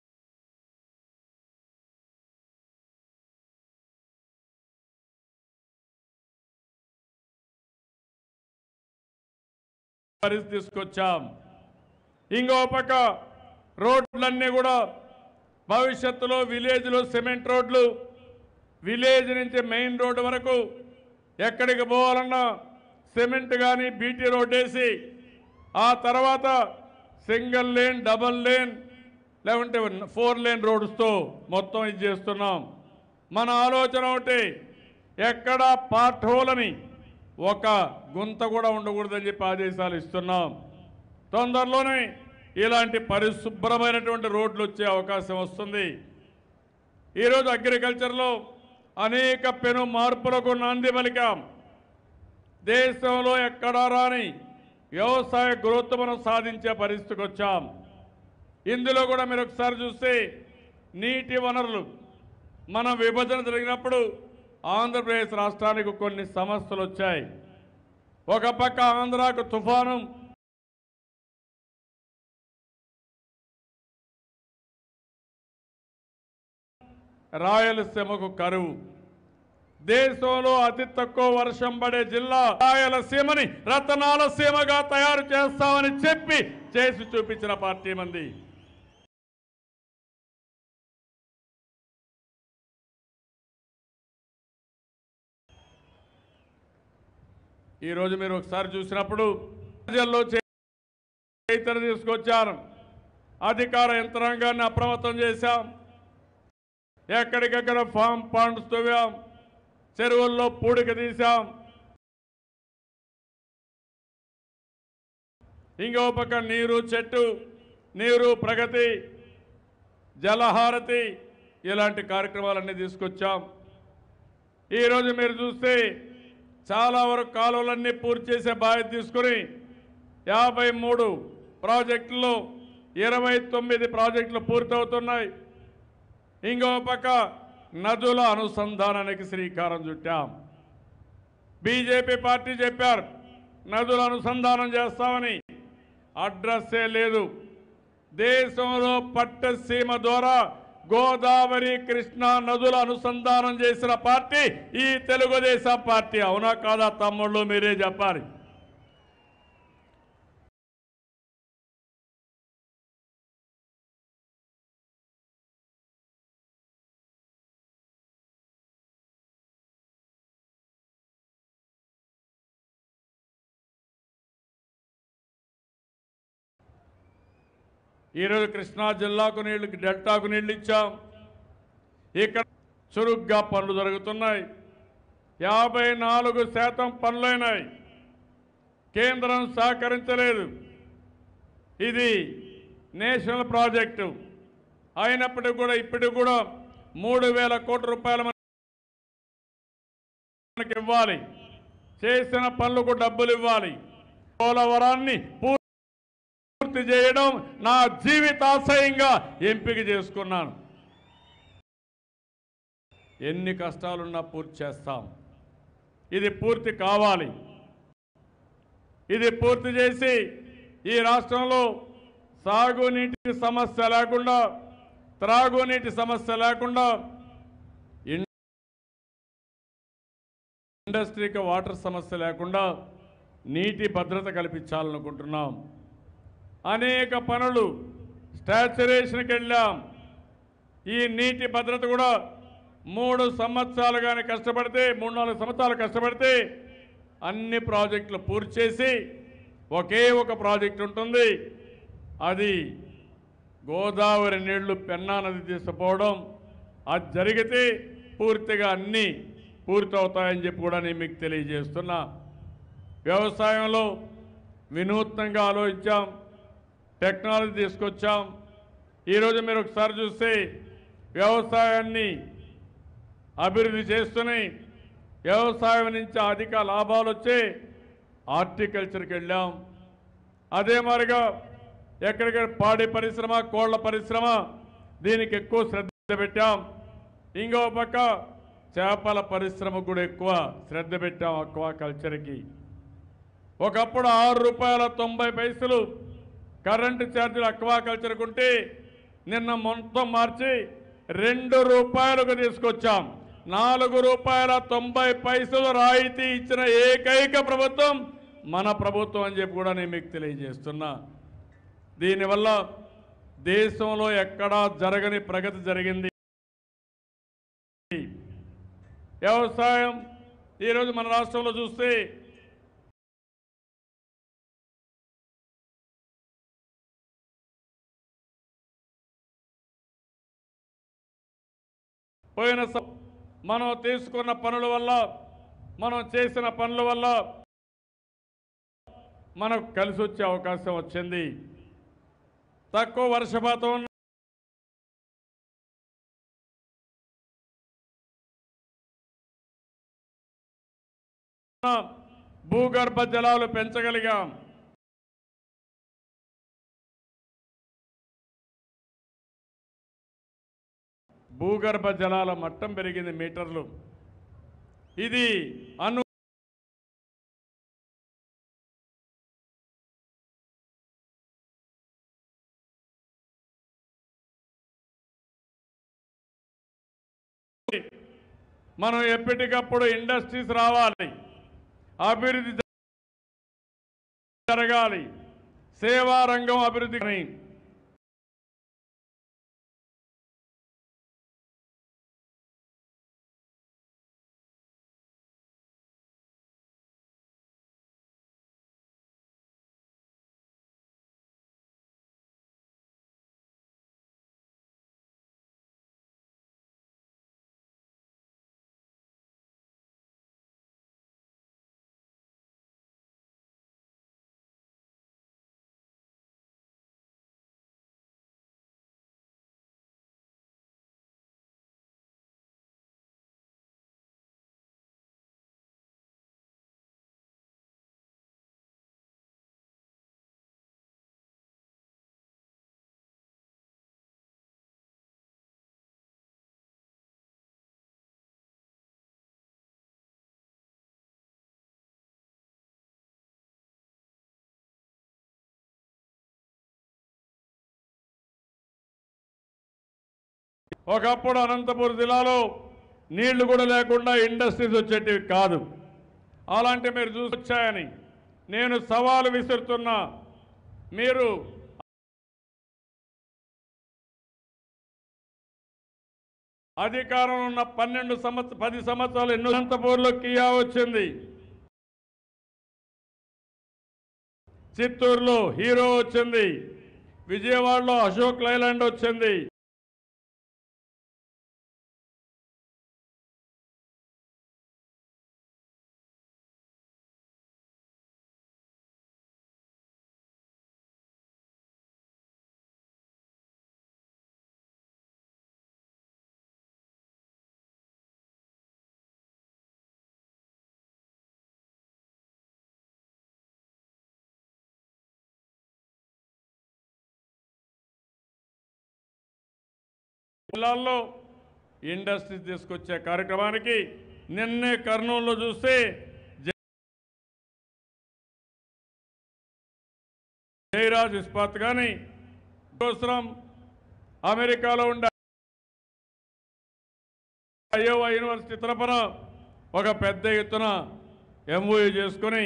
పరిస్థితి తీసుకొచ్చాం ఇంకో పక్క రోడ్లన్నీ కూడా భవిష్యత్తులో విలేజ్లో సిమెంట్ రోడ్లు విలేజ్ నుంచి మెయిన్ రోడ్డు వరకు ఎక్కడికి పోవాలన్నా సిమెంట్ కానీ బీటీ రోడ్ వేసి ఆ తర్వాత సింగిల్ లేన్ డబల్ లేన్ లేకుంటే ఫోర్ లేన్ రోడ్స్తో మొత్తం ఇది చేస్తున్నాం మన ఆలోచన ఒకటి ఎక్కడ పార్ట్ హోల్ అని ఒక గుంత కూడా ఉండకూడదని చెప్పి ఆదేశాలు ఇస్తున్నాం తొందరలోనే ఇలాంటి పరిశుభ్రమైనటువంటి రోడ్లు వచ్చే అవకాశం వస్తుంది ఈరోజు అగ్రికల్చర్లో అనేక పెను మార్పులకు నాంది పలికాం దేశంలో ఎక్కడా రాని వ్యవసాయ గ్రోత్ మనం సాధించే పరిస్థితికి వచ్చాం ఇందులో కూడా మీరు ఒకసారి చూస్తే నీటి వనరులు మన విభజన జరిగినప్పుడు ఆంధ్రప్రదేశ్ రాష్ట్రానికి కొన్ని సమస్యలు వచ్చాయి ఒక పక్క ఆంధ్రాకు తుఫాను రాయలసీమకు కరువు దేశంలో అతి తక్కువ వర్షం పడే జిల్లా రాయలసీమని రతనాల సీమగా తయారు చేస్తామని చెప్పి చేసి చూపించిన పార్టీ మంది ఈరోజు మీరు ఒకసారి చూసినప్పుడు ప్రజల్లో చైతన్యం తీసుకొచ్చారు అధికార యంత్రాంగాన్ని అప్రమత్తం చేశాం ఎక్కడికక్కడ ఫామ్ పాండ్స్ తవ్వాం చెరువుల్లో పూడిక తీశాం ఇంకో పక్క నీరు చెట్టు నీరు ప్రగతి జలహారతి ఇలాంటి కార్యక్రమాలన్నీ తీసుకొచ్చాం ఈరోజు మీరు చూస్తే చాలా వరకు కాలువలన్నీ పూర్తి చేసే బాధ్యత తీసుకుని యాభై మూడు ప్రాజెక్టులు ఇరవై తొమ్మిది ప్రాజెక్టులు పూర్తవుతున్నాయి ఇంకో పక్క నదుల అనుసంధానానికి శ్రీకారం చుట్టాం బీజేపీ పార్టీ చెప్పారు నదుల అనుసంధానం చేస్తామని అడ్రస్సే లేదు దేశంలో పట్టసీమ ద్వారా గోదావరి కృష్ణా నదుల అనుసంధానం చేసిన పార్టీ ఈ తెలుగుదేశం పార్టీ అవునా కాదా తమ్ముళ్ళు మీరే చెప్పాలి ఈరోజు కృష్ణా జిల్లాకు నీళ్లు డెల్టాకు నీళ్లు ఇచ్చాం ఇక్కడ చురుగ్గా పనులు జరుగుతున్నాయి యాభై నాలుగు శాతం పనులైనాయి కేంద్రం సహకరించలేదు ఇది నేషనల్ ప్రాజెక్టు అయినప్పటికీ కూడా ఇప్పటికి కూడా మూడు వేల కోట్ల రూపాయల మనకి ఇవ్వాలి చేసిన పనులకు డబ్బులు ఇవ్వాలి పోలవరాన్ని పూర్తి చేయడం నా జీవితాశయంగా ఎంపిక చేసుకున్నాను ఎన్ని కష్టాలున్నా పూర్తి చేస్తాం ఇది పూర్తి కావాలి ఇది పూర్తి చేసి ఈ రాష్ట్రంలో సాగునీటి సమస్య లేకుండా త్రాగునీటి సమస్య లేకుండా ఇన్- ఇండస్ట్రీకి వాటర్ సమస్య లేకుండా నీటి భద్రత కల్పించాలనుకుంటున్నాం అనేక పనులు స్టాచురేషన్కి వెళ్ళాం ఈ నీటి భద్రత కూడా మూడు సంవత్సరాలు కానీ కష్టపడితే మూడు నాలుగు సంవత్సరాలు కష్టపడితే అన్ని ప్రాజెక్టులు పూర్తి చేసి ఒకే ఒక ప్రాజెక్ట్ ఉంటుంది అది గోదావరి నీళ్లు పెన్నా నది తీసుకుపోవడం అది జరిగితే పూర్తిగా అన్నీ పూర్తవుతాయని చెప్పి కూడా నేను మీకు తెలియజేస్తున్నా వ్యవసాయంలో వినూత్నంగా ఆలోచించాం టెక్నాలజీ తీసుకొచ్చాం ఈరోజు మీరు ఒకసారి చూస్తే వ్యవసాయాన్ని అభివృద్ధి చేస్తూనే వ్యవసాయం నుంచి అధిక లాభాలు వచ్చే హార్టికల్చర్కి వెళ్ళాం అదే మాదిరిగా ఎక్కడిక్కడ పాడి పరిశ్రమ కోళ్ల పరిశ్రమ దీనికి ఎక్కువ శ్రద్ధ పెట్టాం ఇంకో పక్క చేపల పరిశ్రమ కూడా ఎక్కువ శ్రద్ధ పెట్టాం అక్వా కల్చర్కి ఒకప్పుడు ఆరు రూపాయల తొంభై పైసలు కరెంటు ఛార్జీలు అక్వా కల్చర్కి ఉంటే నిన్న మొత్తం మార్చి రెండు రూపాయలకు తీసుకొచ్చాం నాలుగు రూపాయల తొంభై పైసలు రాయితీ ఇచ్చిన ఏకైక ప్రభుత్వం మన ప్రభుత్వం అని చెప్పి కూడా నేను మీకు తెలియజేస్తున్నా దీనివల్ల దేశంలో ఎక్కడా జరగని ప్రగతి జరిగింది వ్యవసాయం ఈరోజు మన రాష్ట్రంలో చూస్తే పోయిన సం- మనం తీసుకున్న పనుల వల్ల మనం చేసిన పనుల వల్ల మనకు కలిసి వచ్చే అవకాశం వచ్చింది తక్కువ వర్షపాతం ఉన్న భూగర్భ జలాలు పెంచగలిగాం భూగర్భ జలాల మట్టం పెరిగింది మీటర్లు ఇది అను మనం ఎప్పటికప్పుడు ఇండస్ట్రీస్ రావాలి అభివృద్ధి జరగాలి సేవా రంగం అభివృద్ధి ఒకప్పుడు అనంతపురం జిల్లాలో నీళ్లు కూడా లేకుండా ఇండస్ట్రీస్ వచ్చేటివి కాదు అలాంటి మీరు చూసొచ్చాయని నేను సవాలు విసురుతున్నా మీరు అధికారంలో ఉన్న పన్నెండు సంవత్సర పది సంవత్సరాలు ఎన్నో అనంతపూర్లో కియా వచ్చింది చిత్తూరులో హీరో వచ్చింది విజయవాడలో అశోక్ లైలాండ్ వచ్చింది జిల్లాల్లో ఇండస్ట్రీస్ తీసుకొచ్చే కార్యక్రమానికి నిన్నే కర్నూలులో చూస్తే జై- జయరాజ్ ఇస్పాత్ కానీ కోసం అమెరికాలో ఉండే అయోవా యూనివర్సిటీ తరపున ఒక పెద్ద ఎత్తున ఎంఓయూ చేసుకొని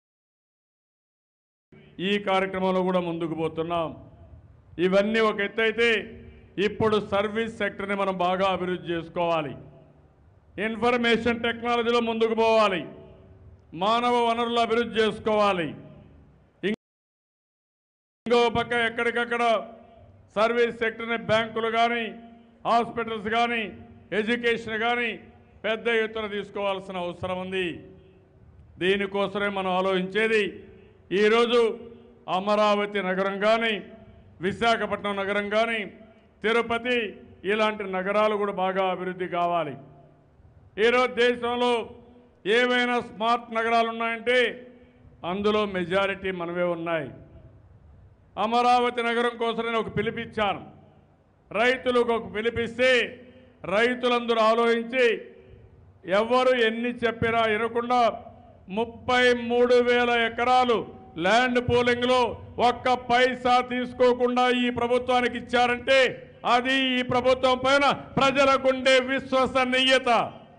ఈ కార్యక్రమంలో కూడా ముందుకు పోతున్నాం ఇవన్నీ ఒక ఎత్తు అయితే ఇప్పుడు సర్వీస్ సెక్టర్ని మనం బాగా అభివృద్ధి చేసుకోవాలి ఇన్ఫర్మేషన్ టెక్నాలజీలో ముందుకు పోవాలి మానవ వనరులు అభివృద్ధి చేసుకోవాలి ఇం- ఇంకో పక్క ఎక్కడికక్కడ సర్వీస్ సెక్టర్ని బ్యాంకులు కానీ హాస్పిటల్స్ కానీ ఎడ్యుకేషన్ కానీ పెద్ద ఎత్తున తీసుకోవాల్సిన అవసరం ఉంది దీనికోసమే మనం ఆలోచించేది ఈరోజు అమరావతి నగరం కానీ విశాఖపట్నం నగరం కానీ తిరుపతి ఇలాంటి నగరాలు కూడా బాగా అభివృద్ధి కావాలి ఈరోజు దేశంలో ఏవైనా స్మార్ట్ నగరాలు ఉన్నాయంటే అందులో మెజారిటీ మనవే ఉన్నాయి అమరావతి నగరం కోసం నేను ఒక పిలిపిచ్చాను రైతులకు ఒక పిలిపిస్తే రైతులందరూ ఆలోచించి ఎవరు ఎన్ని చెప్పినా వినకుండా ముప్పై మూడు వేల ఎకరాలు ల్యాండ్ పూలింగ్లో ఒక్క పైసా తీసుకోకుండా ఈ ప్రభుత్వానికి ఇచ్చారంటే అది ఈ ప్రభుత్వం పైన ప్రజలకుండే విశ్వసనీయత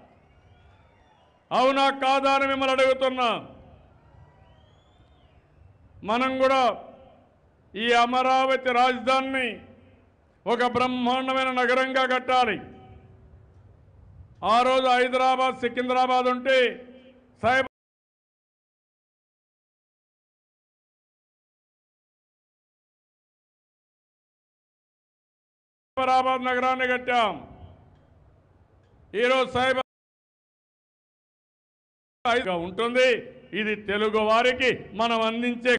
అవునా కాదా అని మిమ్మల్ని అడుగుతున్నా మనం కూడా ఈ అమరావతి రాజధానిని ఒక బ్రహ్మాండమైన నగరంగా కట్టాలి ఆ రోజు హైదరాబాద్ సికింద్రాబాద్ ఉంటే సైబర్ సైబరాబాద్ నగరాన్ని కట్టాం ఈరోజు సైబర్ గా ఉంటుంది ఇది తెలుగు వారికి మనం అందించే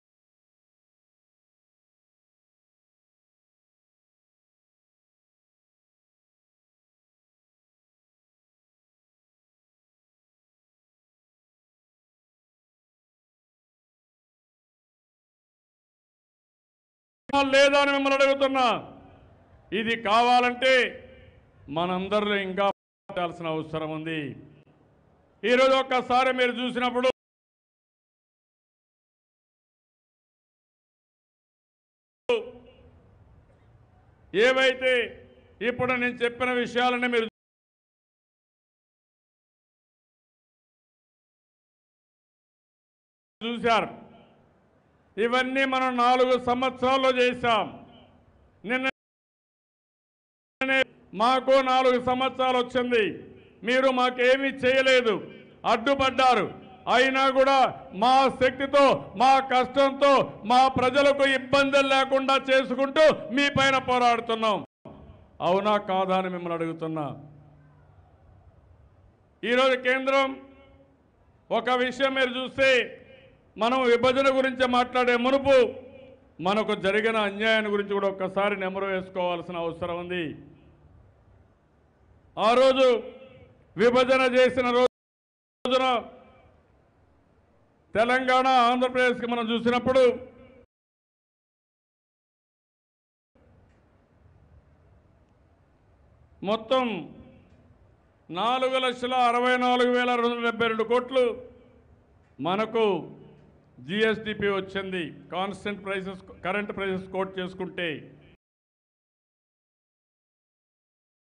లేదా అని మిమ్మల్ని అడుగుతున్నా ఇది కావాలంటే మనందరిలో ఇంకా పెట్టాల్సిన అవసరం ఉంది ఈరోజు ఒక్కసారి మీరు చూసినప్పుడు ఏవైతే ఇప్పుడు నేను చెప్పిన విషయాలని మీరు చూశారు ఇవన్నీ మనం నాలుగు సంవత్సరాల్లో చేశాం నిన్న మాకు నాలుగు సంవత్సరాలు వచ్చింది మీరు మాకేమీ చేయలేదు అడ్డుపడ్డారు అయినా కూడా మా శక్తితో మా కష్టంతో మా ప్రజలకు ఇబ్బందులు లేకుండా చేసుకుంటూ మీ పైన పోరాడుతున్నాం అవునా కాదా అని మిమ్మల్ని అడుగుతున్నా ఈరోజు కేంద్రం ఒక విషయం మీరు చూస్తే మనం విభజన గురించి మాట్లాడే మునుపు మనకు జరిగిన అన్యాయాన్ని గురించి కూడా ఒక్కసారి నెమరు వేసుకోవాల్సిన అవసరం ఉంది ఆ రోజు విభజన చేసిన రోజున తెలంగాణ ఆంధ్రప్రదేశ్కి మనం చూసినప్పుడు మొత్తం నాలుగు లక్షల అరవై నాలుగు వేల రెండు వందల డెబ్బై రెండు కోట్లు మనకు జిఎస్డిపి వచ్చింది కాన్స్టెంట్ ప్రైసెస్ కరెంట్ ప్రైసెస్ కోట్ చేసుకుంటే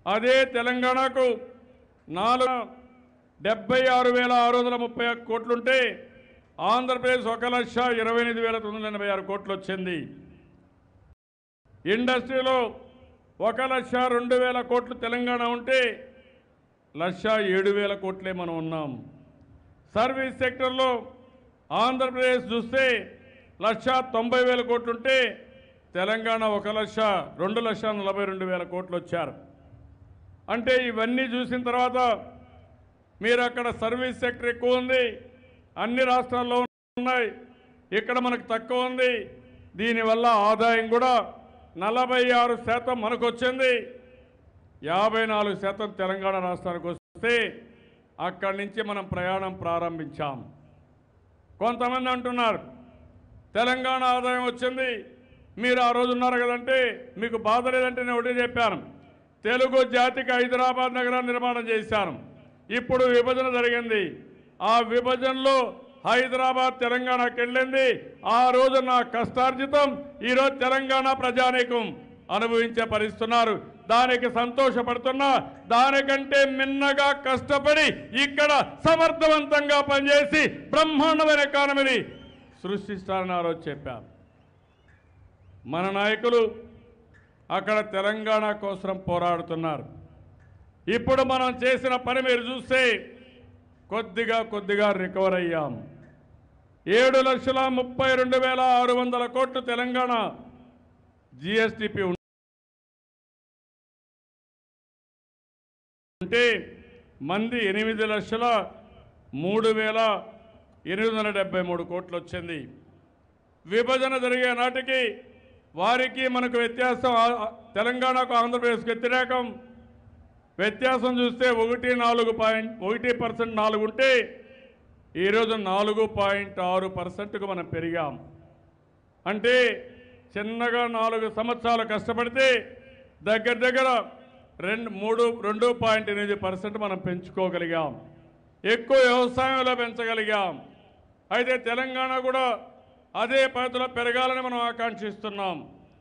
అదే తెలంగాణకు నాలుగు డెబ్బై ఆరు వేల ఆరు వందల ముప్పై ఒక్క కోట్లుంటే ఆంధ్రప్రదేశ్ ఒక లక్ష ఇరవై ఎనిమిది వేల తొమ్మిది వందల ఎనభై ఆరు కోట్లు వచ్చింది ఇండస్ట్రీలో ఒక లక్ష రెండు వేల కోట్లు తెలంగాణ ఉంటే లక్ష ఏడు వేల కోట్లే మనం ఉన్నాం సర్వీస్ సెక్టర్లో ఆంధ్రప్రదేశ్ చూస్తే లక్ష తొంభై వేల కోట్లుంటే తెలంగాణ ఒక లక్ష రెండు లక్ష నలభై రెండు వేల కోట్లు వచ్చారు అంటే ఇవన్నీ చూసిన తర్వాత మీరు అక్కడ సర్వీస్ సెక్టర్ ఎక్కువ ఉంది అన్ని రాష్ట్రాల్లో ఉన్నాయి ఇక్కడ మనకు తక్కువ ఉంది దీనివల్ల ఆదాయం కూడా నలభై ఆరు శాతం మనకు వచ్చింది యాభై నాలుగు శాతం తెలంగాణ రాష్ట్రానికి వస్తే అక్కడి నుంచి మనం ప్రయాణం ప్రారంభించాం కొంతమంది అంటున్నారు తెలంగాణ ఆదాయం వచ్చింది మీరు ఆ రోజు ఉన్నారు కదంటే మీకు బాధ లేదంటే నేను ఒకటే చెప్పాను తెలుగు జాతికి హైదరాబాద్ నగరాన్ని నిర్మాణం చేశాను ఇప్పుడు విభజన జరిగింది ఆ విభజనలో హైదరాబాద్ తెలంగాణకి వెళ్ళింది ఆ రోజు నా కష్టార్జితం ఈరోజు తెలంగాణ ప్రజానీకం అనుభవించే పరిస్తున్నారు దానికి సంతోషపడుతున్నా దానికంటే మిన్నగా కష్టపడి ఇక్కడ సమర్థవంతంగా పనిచేసి బ్రహ్మాండమైన ఎకానమీని సృష్టిస్తారని ఆ రోజు చెప్పారు మన నాయకులు అక్కడ తెలంగాణ కోసం పోరాడుతున్నారు ఇప్పుడు మనం చేసిన పని మీరు చూస్తే కొద్దిగా కొద్దిగా రికవర్ అయ్యాం ఏడు లక్షల ముప్పై రెండు వేల ఆరు వందల కోట్లు తెలంగాణ జిఎస్టిపి ఉంటే మంది ఎనిమిది లక్షల మూడు వేల ఎనిమిది వందల డెబ్బై మూడు కోట్లు వచ్చింది విభజన జరిగే నాటికి వారికి మనకు వ్యత్యాసం ఆ- ఆ- తెలంగాణకు ఆంధ్రప్రదేశ్కి వ్యతిరేకం వ్యత్యాసం చూస్తే ఒకటి నాలుగు పాయింట్ ఒకటి పర్సెంట్ నాలుగు ఉంటే ఈరోజు నాలుగు పాయింట్ ఆరు పర్సెంట్కు మనం పెరిగాం అంటే చిన్నగా నాలుగు సంవత్సరాలు కష్టపడితే దగ్గర దగ్గర రెండు మూడు రెండు పాయింట్ ఎనిమిది పర్సెంట్ మనం పెంచుకోగలిగాం ఎక్కువ వ్యవసాయంలో పెంచగలిగాం అయితే తెలంగాణ కూడా అదే పద్ధతిలో పెరగాలని మనం ఆకాంక్షిస్తున్నాం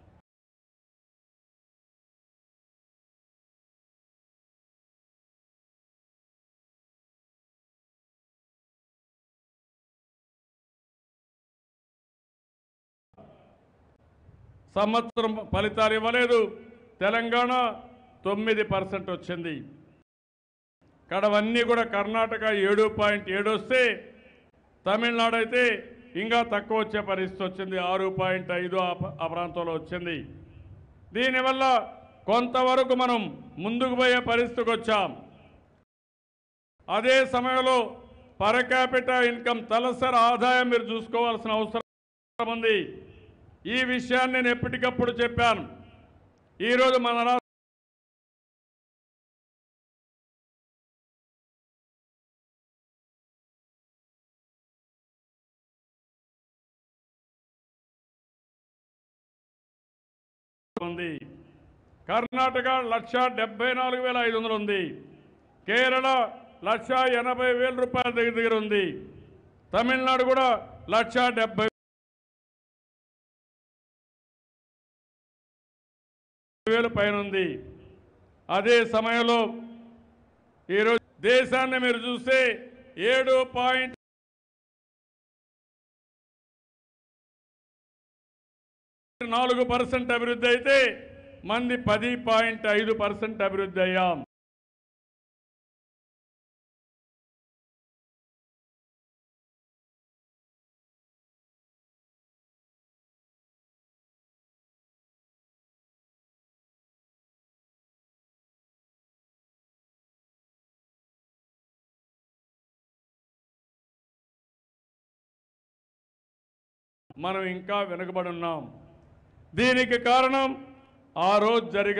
సంవత్సరం ఫలితాలు ఇవ్వలేదు తెలంగాణ తొమ్మిది పర్సెంట్ వచ్చింది కడవన్నీ కూడా కర్ణాటక ఏడు పాయింట్ ఏడు వస్తే తమిళనాడు అయితే ఇంకా తక్కువ వచ్చే పరిస్థితి వచ్చింది ఆరు పాయింట్ ఐదు ఆ ప- ఆ ప్రాంతంలో వచ్చింది దీనివల్ల కొంతవరకు మనం ముందుకు పోయే పరిస్థితికి వచ్చాం అదే సమయంలో పర్ క్యాపిటల్ ఇన్కమ్ తలసరి ఆదాయం మీరు చూసుకోవాల్సిన అవసరం ఉంది ఈ విషయాన్ని నేను ఎప్పటికప్పుడు చెప్పాను ఈరోజు మన రాష్ట్ర ఉంది కర్ణాటక లక్ష డెబ్బై నాలుగు వేల ఐదు వందలు ఉంది కేరళ లక్ష ఎనభై వేల రూపాయల దగ్గర దగ్గర ఉంది తమిళనాడు కూడా లక్ష డెబ్బై వేలు పైన ఉంది అదే సమయంలో ఈరోజు దేశాన్ని మీరు చూస్తే ఏడు పాయింట్ నాలుగు పర్సెంట్ అభివృద్ధి అయితే మంది పది పాయింట్ ఐదు పర్సెంట్ అభివృద్ధి అయ్యాం మనం ఇంకా వెనుకబడి ఉన్నాం దీనికి కారణం ఆ రోజు జరిగిన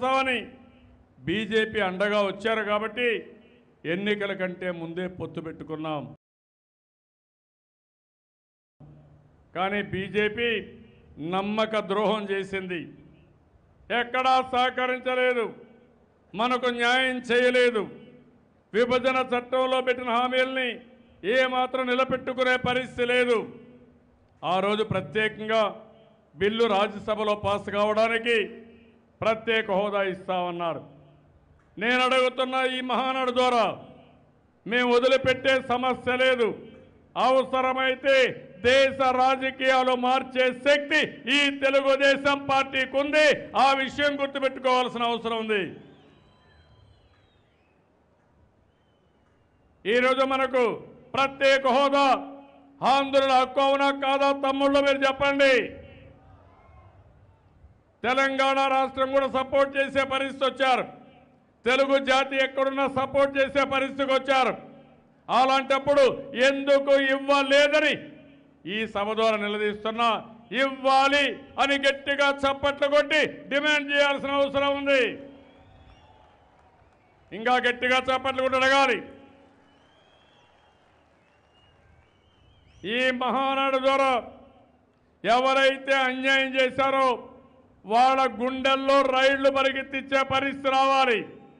చేస్తామని బీజేపీ అండగా వచ్చారు కాబట్టి ఎన్నికల కంటే ముందే పొత్తు పెట్టుకున్నాం కానీ బీజేపీ నమ్మక ద్రోహం చేసింది ఎక్కడా సహకరించలేదు మనకు న్యాయం చేయలేదు విభజన చట్టంలో పెట్టిన హామీల్ని ఏమాత్రం నిలబెట్టుకునే పరిస్థితి లేదు ఆ రోజు ప్రత్యేకంగా బిల్లు రాజ్యసభలో పాస్ కావడానికి ప్రత్యేక హోదా ఇస్తామన్నారు నేను అడుగుతున్న ఈ మహానాడు ద్వారా మేము వదిలిపెట్టే సమస్య లేదు అవసరమైతే దేశ రాజకీయాలు మార్చే శక్తి ఈ తెలుగుదేశం పార్టీకి ఉంది ఆ విషయం గుర్తుపెట్టుకోవాల్సిన అవసరం ఉంది ఈరోజు మనకు ప్రత్యేక హోదా ఆంధ్రుల హక్కు అవునా కాదా తమ్ముళ్ళు మీరు చెప్పండి తెలంగాణ రాష్ట్రం కూడా సపోర్ట్ చేసే పరిస్థితి వచ్చారు తెలుగు జాతి ఎక్కడున్నా సపోర్ట్ చేసే పరిస్థితికి వచ్చారు అలాంటప్పుడు ఎందుకు ఇవ్వలేదని ఈ సభ ద్వారా నిలదీస్తున్నా ఇవ్వాలి అని గట్టిగా చప్పట్లు కొట్టి డిమాండ్ చేయాల్సిన అవసరం ఉంది ఇంకా గట్టిగా చప్పట్లు కొట్టి అడగాలి ఈ మహానాడు ద్వారా ఎవరైతే అన్యాయం చేశారో వాళ్ళ గుండెల్లో రైళ్లు పరిగెత్తించే పరిస్థితి రావాలి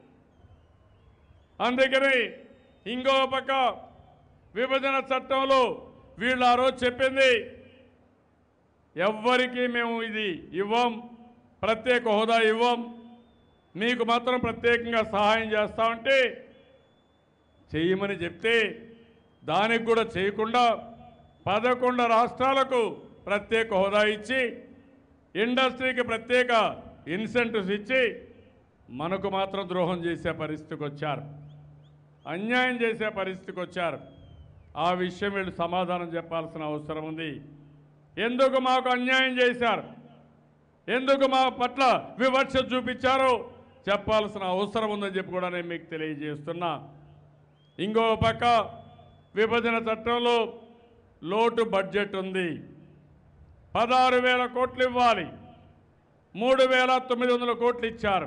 అందుకని ఇంకో పక్క విభజన చట్టంలో వీళ్ళు ఆ రోజు చెప్పింది ఎవ్వరికి మేము ఇది ఇవ్వం ప్రత్యేక హోదా ఇవ్వం మీకు మాత్రం ప్రత్యేకంగా సహాయం చేస్తామంటే చేయమని చెప్తే దానికి కూడా చేయకుండా పదకొండు రాష్ట్రాలకు ప్రత్యేక హోదా ఇచ్చి ఇండస్ట్రీకి ప్రత్యేక ఇన్సెంటివ్స్ ఇచ్చి మనకు మాత్రం ద్రోహం చేసే పరిస్థితికి వచ్చారు అన్యాయం చేసే పరిస్థితికి వచ్చారు ఆ విషయం వీళ్ళు సమాధానం చెప్పాల్సిన అవసరం ఉంది ఎందుకు మాకు అన్యాయం చేశారు ఎందుకు మా పట్ల వివక్ష చూపించారో చెప్పాల్సిన అవసరం ఉందని చెప్పి కూడా నేను మీకు తెలియజేస్తున్నా ఇంకో పక్క విభజన చట్టంలో లోటు బడ్జెట్ ఉంది పదహారు వేల కోట్లు ఇవ్వాలి మూడు వేల తొమ్మిది వందల కోట్లు ఇచ్చారు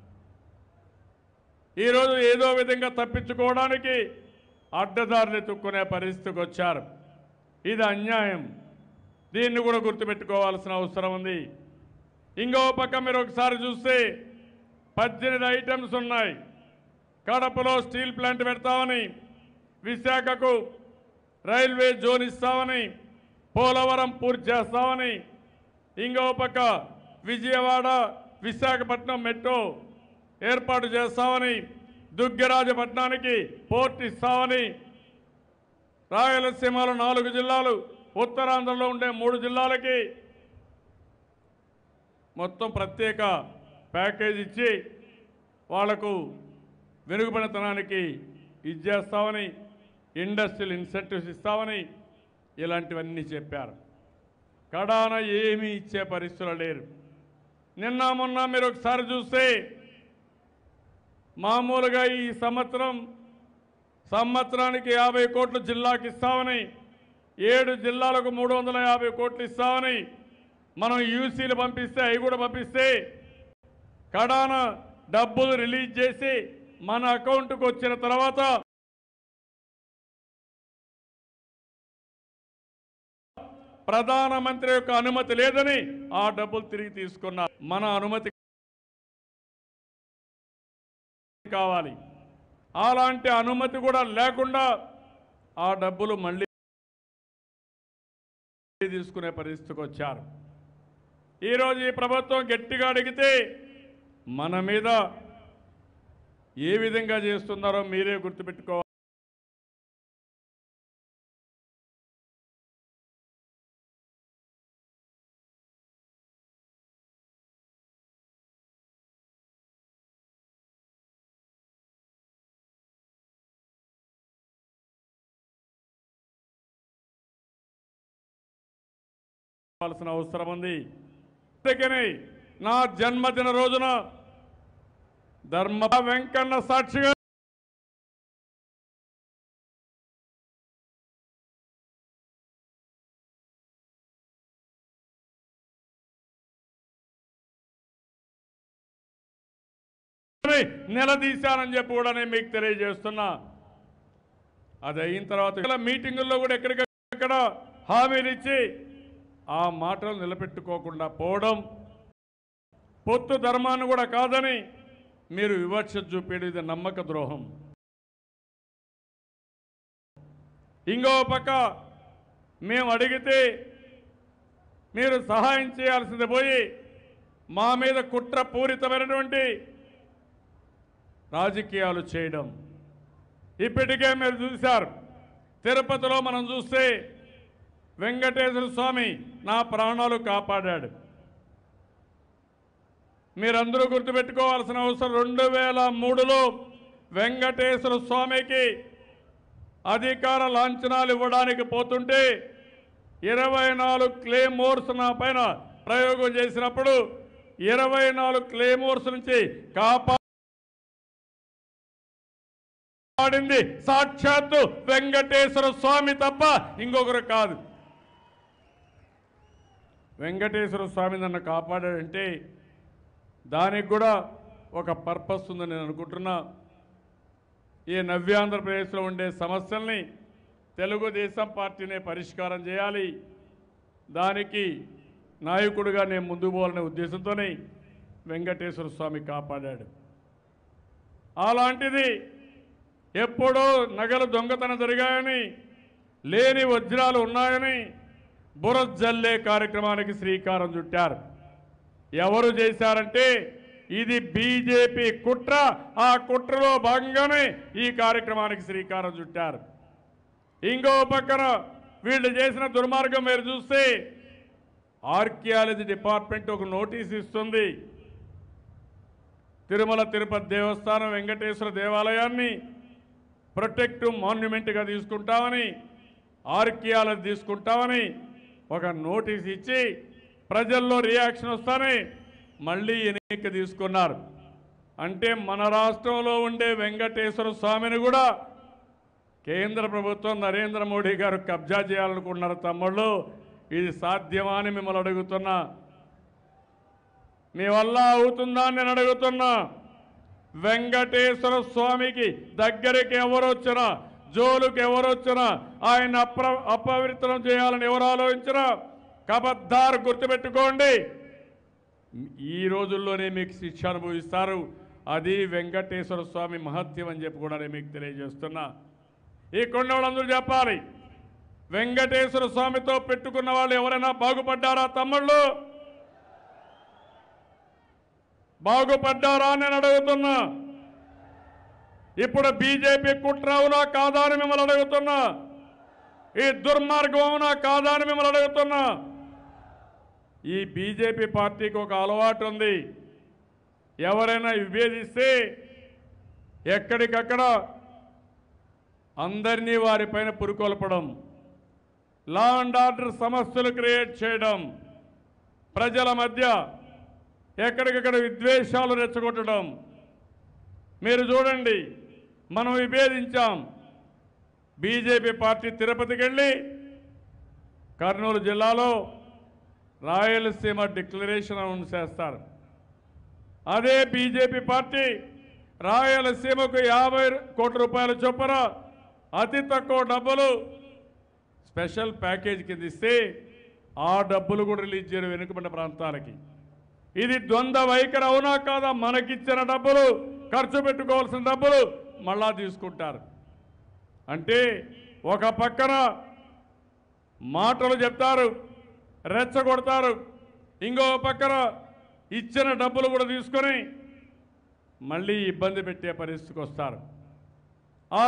ఈరోజు ఏదో విధంగా తప్పించుకోవడానికి అడ్డదారులు ఎత్తుక్కునే పరిస్థితికి వచ్చారు ఇది అన్యాయం దీన్ని కూడా గుర్తుపెట్టుకోవాల్సిన అవసరం ఉంది ఇంకో పక్క మీరు ఒకసారి చూస్తే పద్దెనిమిది ఐటమ్స్ ఉన్నాయి కడపలో స్టీల్ ప్లాంట్ పెడతామని విశాఖకు రైల్వే జోన్ ఇస్తామని పోలవరం పూర్తి చేస్తామని ఇంకో పక్క విజయవాడ విశాఖపట్నం మెట్రో ఏర్పాటు చేస్తామని దుగ్గరాజపట్నానికి పోర్ట్ ఇస్తామని రాయలసీమలో నాలుగు జిల్లాలు ఉత్తరాంధ్రలో ఉండే మూడు జిల్లాలకి మొత్తం ప్రత్యేక ప్యాకేజ్ ఇచ్చి వాళ్లకు వెనుకబడితనానికి ఇచ్చేస్తామని ఇండస్ట్రియల్ ఇన్సెంటివ్స్ ఇస్తామని ఇలాంటివన్నీ చెప్పారు కడాన ఏమీ ఇచ్చే పరిస్థితులు లేరు నిన్న మొన్న మీరు ఒకసారి చూస్తే మామూలుగా ఈ సంవత్సరం సంవత్సరానికి యాభై కోట్లు జిల్లాకి ఇస్తామని ఏడు జిల్లాలకు మూడు వందల యాభై కోట్లు ఇస్తామని మనం యూసీలు పంపిస్తే అవి కూడా పంపిస్తే కడాన డబ్బులు రిలీజ్ చేసి మన అకౌంట్కి వచ్చిన తర్వాత ప్రధానమంత్రి యొక్క అనుమతి లేదని ఆ డబ్బులు తిరిగి తీసుకున్నారు మన అనుమతి కావాలి అలాంటి అనుమతి కూడా లేకుండా ఆ డబ్బులు మళ్ళీ తీసుకునే పరిస్థితికి వచ్చారు ఈరోజు ఈ ప్రభుత్వం గట్టిగా అడిగితే మన మీద ఏ విధంగా చేస్తున్నారో మీరే గుర్తుపెట్టుకోవాలి కావాల్సిన అవసరం ఉంది అందుకని నా జన్మదిన రోజున ధర్మ వెంకన్న సాక్షిగా నిలదీశానని చెప్పి కూడా నేను మీకు తెలియజేస్తున్నా అది అయిన తర్వాత ఇలా మీటింగుల్లో కూడా ఎక్కడికక్కడ హామీలు ఇచ్చి ఆ మాటలు నిలబెట్టుకోకుండా పోవడం పొత్తు ధర్మాన్ని కూడా కాదని మీరు వివక్ష చూపేది ఇది నమ్మక ద్రోహం ఇంకో పక్క మేము అడిగితే మీరు సహాయం చేయాల్సింది పోయి మా మీద కుట్ర పూరితమైనటువంటి రాజకీయాలు చేయడం ఇప్పటికే మీరు చూశారు తిరుపతిలో మనం చూస్తే వెంకటేశ్వర స్వామి నా ప్రాణాలు కాపాడాడు మీరందరూ గుర్తుపెట్టుకోవాల్సిన అవసరం రెండు వేల మూడులో వెంకటేశ్వర స్వామికి అధికార లాంఛనాలు ఇవ్వడానికి పోతుంటే ఇరవై నాలుగు క్లేమోర్స్ నా పైన ప్రయోగం చేసినప్పుడు ఇరవై నాలుగు క్లేమోర్స్ నుంచి కాపాడింది సాక్షాత్తు వెంకటేశ్వర స్వామి తప్ప ఇంకొకరు కాదు వెంకటేశ్వర స్వామి నన్ను కాపాడాడంటే దానికి కూడా ఒక పర్పస్ ఉందని నేను అనుకుంటున్నా ఈ నవ్యాంధ్రప్రదేశ్లో ఉండే సమస్యల్ని తెలుగుదేశం పార్టీనే పరిష్కారం చేయాలి దానికి నాయకుడిగా నేను ముందుకు పోవాలనే ఉద్దేశంతోనే వెంకటేశ్వర స్వామి కాపాడాడు అలాంటిది ఎప్పుడో నగలు దొంగతనం జరిగాయని లేని వజ్రాలు ఉన్నాయని బురజల్లే కార్యక్రమానికి శ్రీకారం చుట్టారు ఎవరు చేశారంటే ఇది బీజేపీ కుట్ర ఆ కుట్రలో భాగంగానే ఈ కార్యక్రమానికి శ్రీకారం చుట్టారు ఇంకో పక్కన వీళ్ళు చేసిన దుర్మార్గం మీరు చూస్తే ఆర్కియాలజీ డిపార్ట్మెంట్ ఒక నోటీస్ ఇస్తుంది తిరుమల తిరుపతి దేవస్థానం వెంకటేశ్వర దేవాలయాన్ని ప్రొటెక్టివ్ మాన్యుమెంట్గా తీసుకుంటామని ఆర్కియాలజీ తీసుకుంటామని ఒక నోటీస్ ఇచ్చి ప్రజల్లో రియాక్షన్ వస్తానే మళ్ళీ ఎన్నిక తీసుకున్నారు అంటే మన రాష్ట్రంలో ఉండే వెంకటేశ్వర స్వామిని కూడా కేంద్ర ప్రభుత్వం నరేంద్ర మోడీ గారు కబ్జా చేయాలనుకుంటున్నారు తమ్ముళ్ళు ఇది సాధ్యమా అని మిమ్మల్ని అడుగుతున్నా మీ వల్ల అవుతుందా అని నేను అడుగుతున్నా వెంకటేశ్వర స్వామికి దగ్గరికి ఎవరు వచ్చినా జోలుకి ఎవరు వచ్చినా ఆయన అప్ర అపవిత్రం చేయాలని ఎవరు ఆలోచించినా కబద్దారు గుర్తుపెట్టుకోండి ఈ రోజుల్లోనే మీకు శిక్ష అనుభవిస్తారు అది వెంకటేశ్వర స్వామి మహత్యం అని చెప్పి కూడా నేను మీకు తెలియజేస్తున్నా ఈ కొండ వాళ్ళందరూ చెప్పాలి వెంకటేశ్వర స్వామితో పెట్టుకున్న వాళ్ళు ఎవరైనా బాగుపడ్డారా తమ్ముళ్ళు బాగుపడ్డారా అని నేను అడుగుతున్నా ఇప్పుడు బీజేపీ కుట్ర అవునా కాదా అని మిమ్మల్ని అడుగుతున్నా ఈ దుర్మార్గం అవునా కాదా అని మిమ్మల్ని అడుగుతున్నా ఈ బీజేపీ పార్టీకి ఒక అలవాటు ఉంది ఎవరైనా విభేదిస్తే ఎక్కడికక్కడ అందరినీ వారిపైన పురుకొల్పడం లా అండ్ ఆర్డర్ సమస్యలు క్రియేట్ చేయడం ప్రజల మధ్య ఎక్కడికక్కడ విద్వేషాలు రెచ్చగొట్టడం మీరు చూడండి మనం విభేదించాం బీజేపీ పార్టీ తిరుపతికి వెళ్ళి కర్నూలు జిల్లాలో రాయలసీమ డిక్లరేషన్ అనౌన్స్ చేస్తారు అదే బీజేపీ పార్టీ రాయలసీమకు యాభై కోట్ల రూపాయల చొప్పున అతి తక్కువ డబ్బులు స్పెషల్ ప్యాకేజ్ కింద ఇస్తే ఆ డబ్బులు కూడా రిలీజ్ చేయడం వెనుకబడిన ప్రాంతాలకి ఇది ద్వంద్వ వైఖరి అవునా కాదా మనకిచ్చిన డబ్బులు ఖర్చు పెట్టుకోవాల్సిన డబ్బులు మళ్ళా తీసుకుంటారు అంటే ఒక పక్కన మాటలు చెప్తారు రెచ్చగొడతారు ఇంకో పక్కన ఇచ్చిన డబ్బులు కూడా తీసుకొని మళ్ళీ ఇబ్బంది పెట్టే పరిస్థితికి వస్తారు ఆ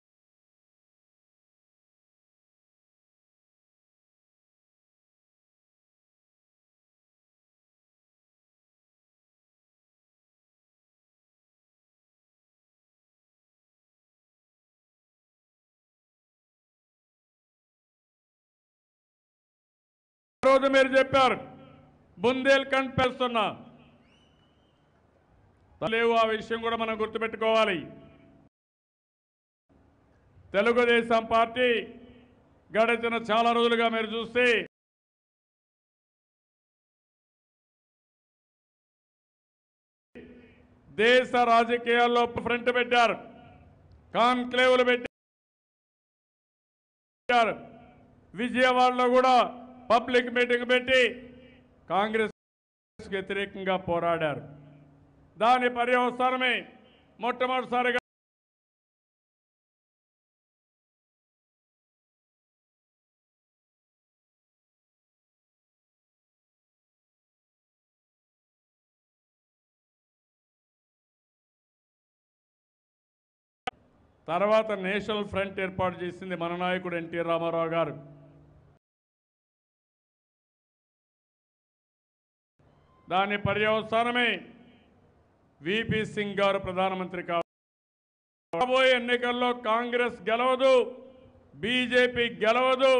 రోజు మీరు చెప్పారు బుందేల్ఖండ్ పెస్తున్నా లేవు ఆ విషయం కూడా మనం గుర్తుపెట్టుకోవాలి తెలుగుదేశం పార్టీ గడిచిన చాలా రోజులుగా మీరు చూస్తే దేశ రాజకీయాల్లో ఫ్రంట్ పెట్టారు కాన్క్లేవ్లు పెట్టారు విజయవాడలో కూడా పబ్లిక్ మీటింగ్ పెట్టి కాంగ్రెస్ వ్యతిరేకంగా పోరాడారు దాని పర్యవసానమే మొట్టమొదటిసారిగా తర్వాత నేషనల్ ఫ్రంట్ ఏర్పాటు చేసింది మన నాయకుడు ఎన్టీ రామారావు గారు దాని పర్యవసానమే విపి సింగ్ గారు ప్రధానమంత్రి కావాలి రాబోయే ఎన్నికల్లో కాంగ్రెస్ గెలవదు బీజేపీ గెలవదు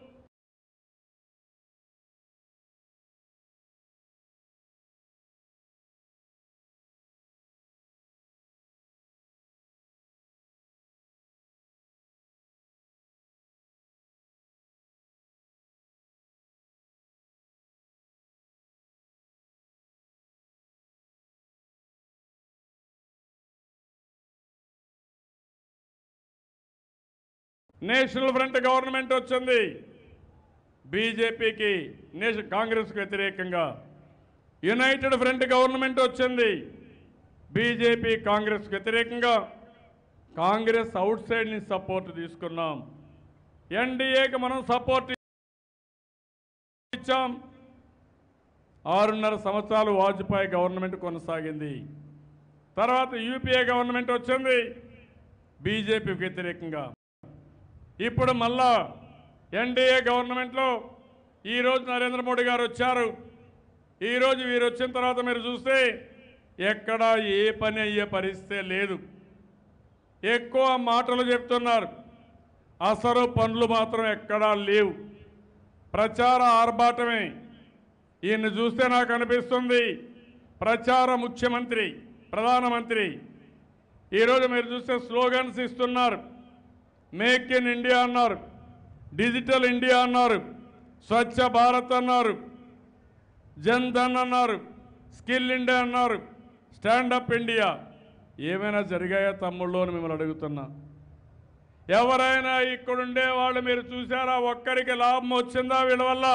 నేషనల్ ఫ్రంట్ గవర్నమెంట్ వచ్చింది బీజేపీకి నేష కాంగ్రెస్కు వ్యతిరేకంగా యునైటెడ్ ఫ్రంట్ గవర్నమెంట్ వచ్చింది బీజేపీ కాంగ్రెస్కు వ్యతిరేకంగా కాంగ్రెస్ అవుట్ సైడ్ నుంచి సపోర్ట్ తీసుకున్నాం ఎన్డీఏకి మనం సపోర్ట్ ఇచ్చాం ఆరున్నర సంవత్సరాలు వాజ్పేయి గవర్నమెంట్ కొనసాగింది తర్వాత యూపీఏ గవర్నమెంట్ వచ్చింది బీజేపీకి వ్యతిరేకంగా ఇప్పుడు మళ్ళా ఎన్డీఏ గవర్నమెంట్లో ఈరోజు నరేంద్ర మోడీ గారు వచ్చారు ఈరోజు వీరు వచ్చిన తర్వాత మీరు చూస్తే ఎక్కడా ఏ పని అయ్యే పరిస్థితే లేదు ఎక్కువ మాటలు చెప్తున్నారు అసలు పనులు మాత్రం ఎక్కడా లేవు ప్రచార ఆర్భాటమే ఈయన్ని చూస్తే నాకు అనిపిస్తుంది ప్రచార ముఖ్యమంత్రి ప్రధానమంత్రి ఈరోజు మీరు చూస్తే స్లోగన్స్ ఇస్తున్నారు మేక్ ఇన్ ఇండియా అన్నారు డిజిటల్ ఇండియా అన్నారు స్వచ్ఛ భారత్ అన్నారు జన్ ధన్ అన్నారు స్కిల్ ఇండియా అన్నారు స్టాండప్ ఇండియా ఏమైనా జరిగాయా తమ్ముళ్ళు అని మిమ్మల్ని అడుగుతున్నా ఎవరైనా ఇక్కడుండే వాళ్ళు మీరు చూసారా ఒక్కరికి లాభం వచ్చిందా వీళ్ళ వల్ల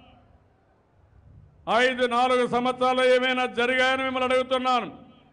ఐదు నాలుగు సంవత్సరాలు ఏమైనా జరిగాయని మిమ్మల్ని అడుగుతున్నాను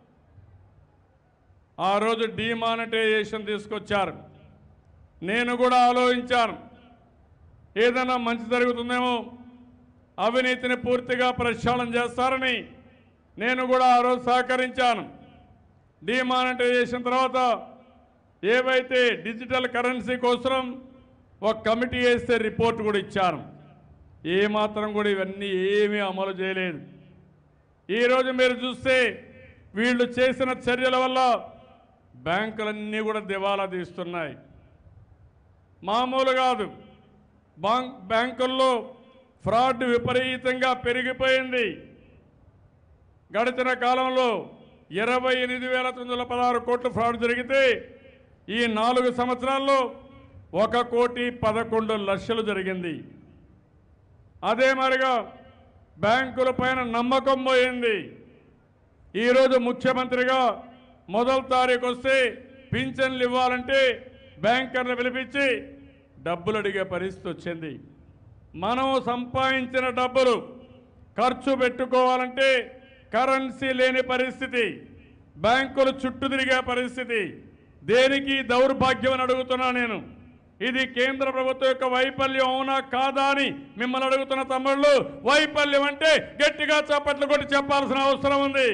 ఆ రోజు డిమానిటైజేషన్ తీసుకొచ్చారు నేను కూడా ఆలోచించాను ఏదైనా మంచి జరుగుతుందేమో అవినీతిని పూర్తిగా ప్రక్షాళన చేస్తారని నేను కూడా ఆ రోజు సహకరించాను డిమానిటైజేషన్ తర్వాత ఏవైతే డిజిటల్ కరెన్సీ కోసం ఒక కమిటీ వేస్తే రిపోర్ట్ కూడా ఇచ్చాను ఏమాత్రం కూడా ఇవన్నీ ఏమీ అమలు చేయలేదు ఈరోజు మీరు చూస్తే వీళ్ళు చేసిన చర్యల వల్ల బ్యాంకులన్నీ కూడా దివాలా తీస్తున్నాయి మామూలు కాదు బాంక్ బ్యాంకుల్లో ఫ్రాడ్ విపరీతంగా పెరిగిపోయింది గడిచిన కాలంలో ఇరవై ఎనిమిది వేల తొమ్మిది వందల పదహారు కోట్ల ఫ్రాడ్ జరిగితే ఈ నాలుగు సంవత్సరాల్లో ఒక కోటి పదకొండు లక్షలు జరిగింది అదే మరిగా బ్యాంకుల పైన నమ్మకం పోయింది ఈరోజు ముఖ్యమంత్రిగా మొదటి తారీఖు వస్తే పింఛన్లు ఇవ్వాలంటే బ్యాంకర్లు పిలిపించి డబ్బులు అడిగే పరిస్థితి వచ్చింది మనం సంపాదించిన డబ్బులు ఖర్చు పెట్టుకోవాలంటే కరెన్సీ లేని పరిస్థితి బ్యాంకులు చుట్టూ తిరిగే పరిస్థితి దేనికి దౌర్భాగ్యం అని అడుగుతున్నా నేను ఇది కేంద్ర ప్రభుత్వం యొక్క వైఫల్యం అవునా కాదా అని మిమ్మల్ని అడుగుతున్న తమ్ముళ్ళు వైఫల్యం అంటే గట్టిగా చప్పట్లు కొట్టి చెప్పాల్సిన అవసరం ఉంది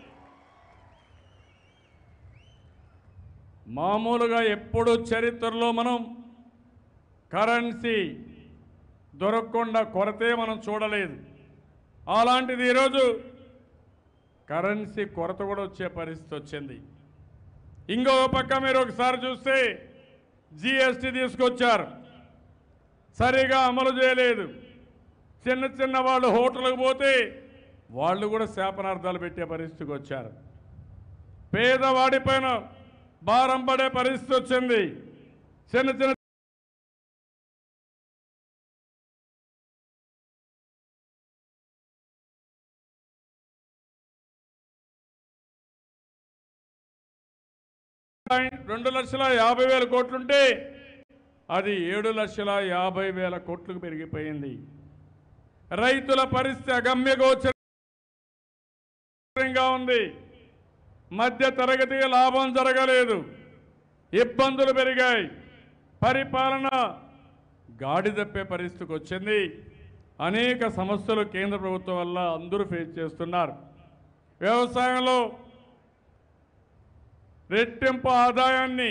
మామూలుగా ఎప్పుడు చరిత్రలో మనం కరెన్సీ దొరకకుండా కొరతే మనం చూడలేదు అలాంటిది ఈరోజు కరెన్సీ కొరత కూడా వచ్చే పరిస్థితి వచ్చింది ఇంకొక పక్క మీరు ఒకసారి చూస్తే జిఎస్టీ తీసుకొచ్చారు సరిగా అమలు చేయలేదు చిన్న చిన్న వాళ్ళు హోటల్కి పోతే వాళ్ళు కూడా శాపనార్థాలు పెట్టే పరిస్థితికి వచ్చారు పేదవాడిపైన భారం పడే పరిస్థితి వచ్చింది చిన్న చిన్న రెండు లక్షల యాభై వేల కోట్లుంటే అది ఏడు లక్షల యాభై వేల కోట్లకు పెరిగిపోయింది రైతుల పరిస్థితి అగమ్యగోచరంగా ఉంది మధ్య తరగతికి లాభం జరగలేదు ఇబ్బందులు పెరిగాయి పరిపాలన గాడి తప్పే పరిస్థితికి వచ్చింది అనేక సమస్యలు కేంద్ర ప్రభుత్వం వల్ల అందరూ ఫేస్ చేస్తున్నారు వ్యవసాయంలో రెట్టింపు ఆదాయాన్ని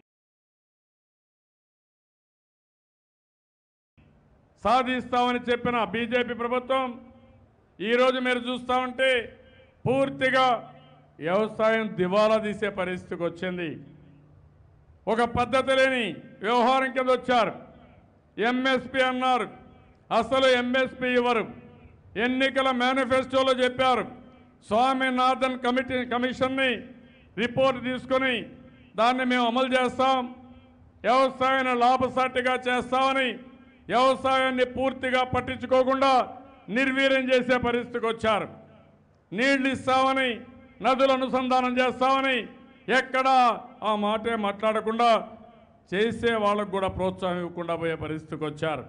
సాధిస్తామని చెప్పిన బీజేపీ ప్రభుత్వం ఈరోజు మీరు చూస్తూ ఉంటే పూర్తిగా వ్యవసాయం దివాలా తీసే పరిస్థితికి వచ్చింది ఒక పద్ధతి లేని వ్యవహారం కింద వచ్చారు ఎంఎస్పి అన్నారు అసలు ఎంఎస్పి ఇవ్వరు ఎన్నికల మేనిఫెస్టోలో చెప్పారు స్వామినాథన్ కమిటీ కమిషన్ని రిపోర్ట్ తీసుకొని దాన్ని మేము అమలు చేస్తాం వ్యవసాయాన్ని లాభసాటిగా చేస్తామని వ్యవసాయాన్ని పూర్తిగా పట్టించుకోకుండా నిర్వీర్యం చేసే పరిస్థితికి వచ్చారు నీళ్లు ఇస్తామని నదులు అనుసంధానం చేస్తామని ఎక్కడా ఆ మాటే మాట్లాడకుండా చేసే వాళ్ళకు కూడా ప్రోత్సాహం ఇవ్వకుండా పోయే పరిస్థితికి వచ్చారు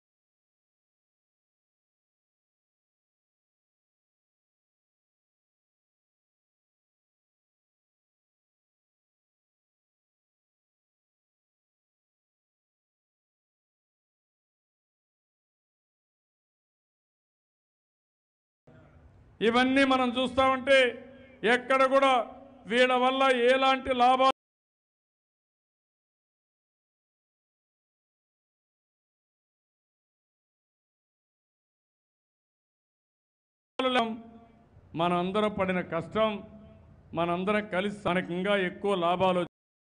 ఇవన్నీ మనం చూస్తా ఉంటే ఎక్కడ కూడా వీళ్ళ వల్ల ఎలాంటి లాభాలు లేం. మనందరం పడిన కష్టం మనందరం కలిసి మనకి ఇంకా ఎక్కువ లాభాలు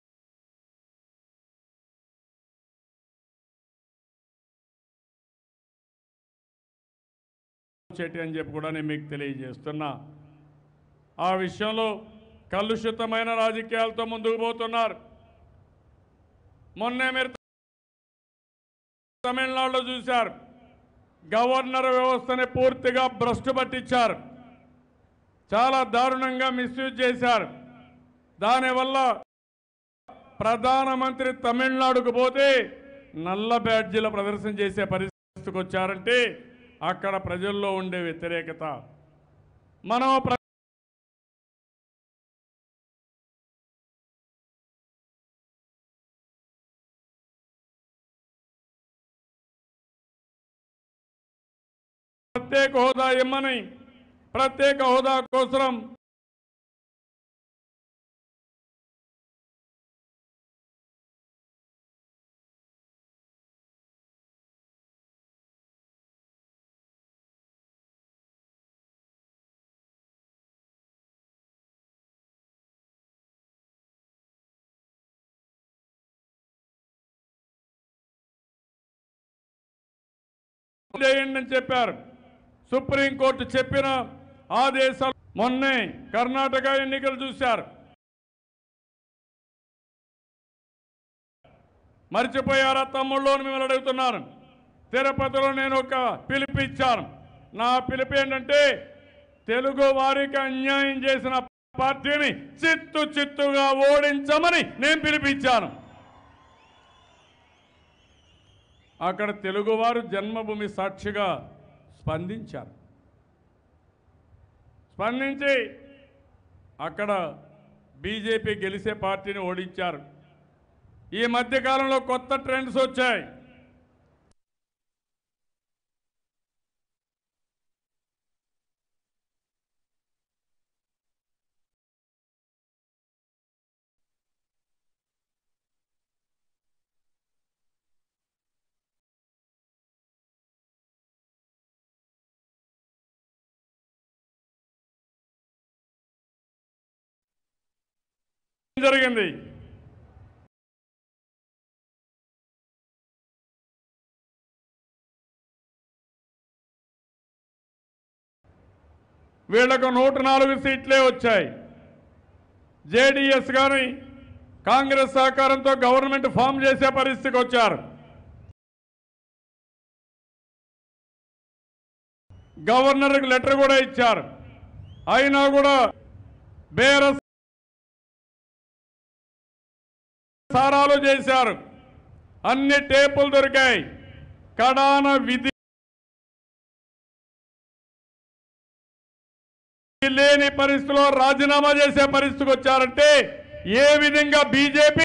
వచ్చేటి అని చెప్పి కూడా నేను మీకు తెలియజేస్తున్నా ఆ విషయంలో కలుషితమైన రాజకీయాలతో ముందుకు పోతున్నారు మొన్నే మీరు తమిళనాడులో చూశారు గవర్నర్ వ్యవస్థని పూర్తిగా భ్రష్టు పట్టించారు చాలా దారుణంగా మిస్యూజ్ చేశారు దానివల్ల ప్రధానమంత్రి తమిళనాడుకు పోతే నల్ల బ్యాడ్జీల ప్రదర్శన చేసే పరిస్థితికి వచ్చారంటే అక్కడ ప్రజల్లో ఉండే వ్యతిరేకత మనం ప్ర- ప్రత్యేక హోదా ఇమ్మని ప్రత్యేక హోదా కోసం చేయండి అని చెప్పారు సుప్రీంకోర్టు చెప్పిన ఆదేశాలు మొన్నే కర్ణాటక ఎన్నికలు చూశారు మర్చిపోయారా తమ్ముళ్ళు అని మిమ్మల్ని అడుగుతున్నాను తిరుపతిలో నేను ఒక పిలుపు ఇచ్చాను నా పిలుపు ఏంటంటే తెలుగు వారికి అన్యాయం చేసిన పార్టీని చిత్తు చిత్తుగా ఓడించమని నేను పిలిపించాను అక్కడ తెలుగువారు జన్మభూమి సాక్షిగా స్పందించారు స్పందించి అక్కడ బీజేపీ గెలిసే పార్టీని ఓడించారు ఈ మధ్యకాలంలో కొత్త ట్రెండ్స్ వచ్చాయి జరిగింది వీళ్లకు నూట నాలుగు సీట్లే వచ్చాయి జేడీఎస్ కానీ కాంగ్రెస్ సహకారంతో గవర్నమెంట్ ఫామ్ చేసే పరిస్థితికి వచ్చారు గవర్నర్కి లెటర్ కూడా ఇచ్చారు అయినా కూడా బేరస్ సారాలు చేశారు అన్ని టేపులు దొరికాయి కడాన విధి లేని పరిస్థితిలో రాజీనామా చేసే పరిస్థితికి వచ్చారంటే ఏ విధంగా BJP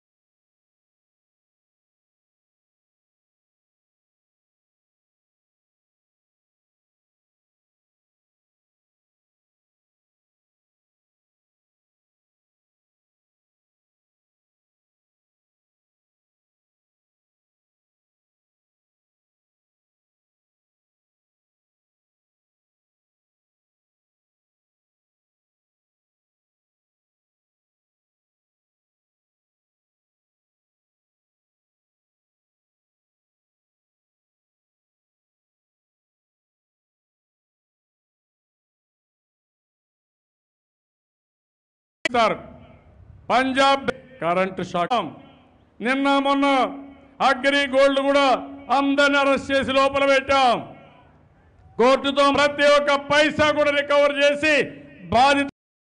sir Punjab current shock నిన్న మొన్న అగ్రి గోల్డ్ కూడా అందరిని అరెస్ట్ చేసి లోపల పెట్టాం కోర్టుతో ప్రతి ఒక్క పైసా కూడా రికవర్ చేసి బాధిత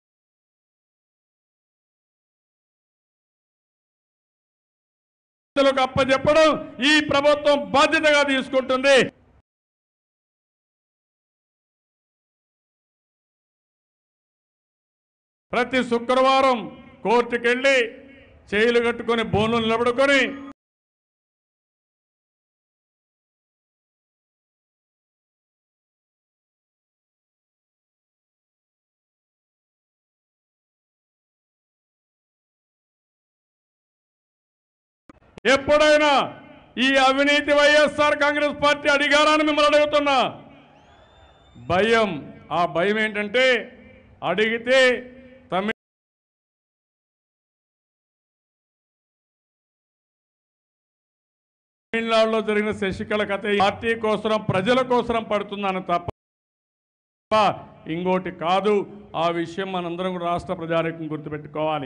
బాధితులకు అప్పచెప్పడం ఈ ప్రభుత్వం బాధ్యతగా తీసుకుంటుంది ప్రతి శుక్రవారం కోర్టుకెళ్ళి చేయిలు కట్టుకొని బోనులు నిలబడుకొని ఎప్పుడైనా ఈ అవినీతి వైఎస్ఆర్ కాంగ్రెస్ పార్టీ అడిగారని మిమ్మల్ని అడుగుతున్నా భయం ఆ భయం ఏంటంటే అడిగితే తమిళ తమిళనాడులో జరిగిన శశికళ కథ ఈ పార్టీ కోసం ప్రజల కోసం పడుతుందని తప్ప ఇంకోటి కాదు ఆ విషయం మనందరం కూడా రాష్ట్ర ప్రజానికం గుర్తుపెట్టుకోవాలి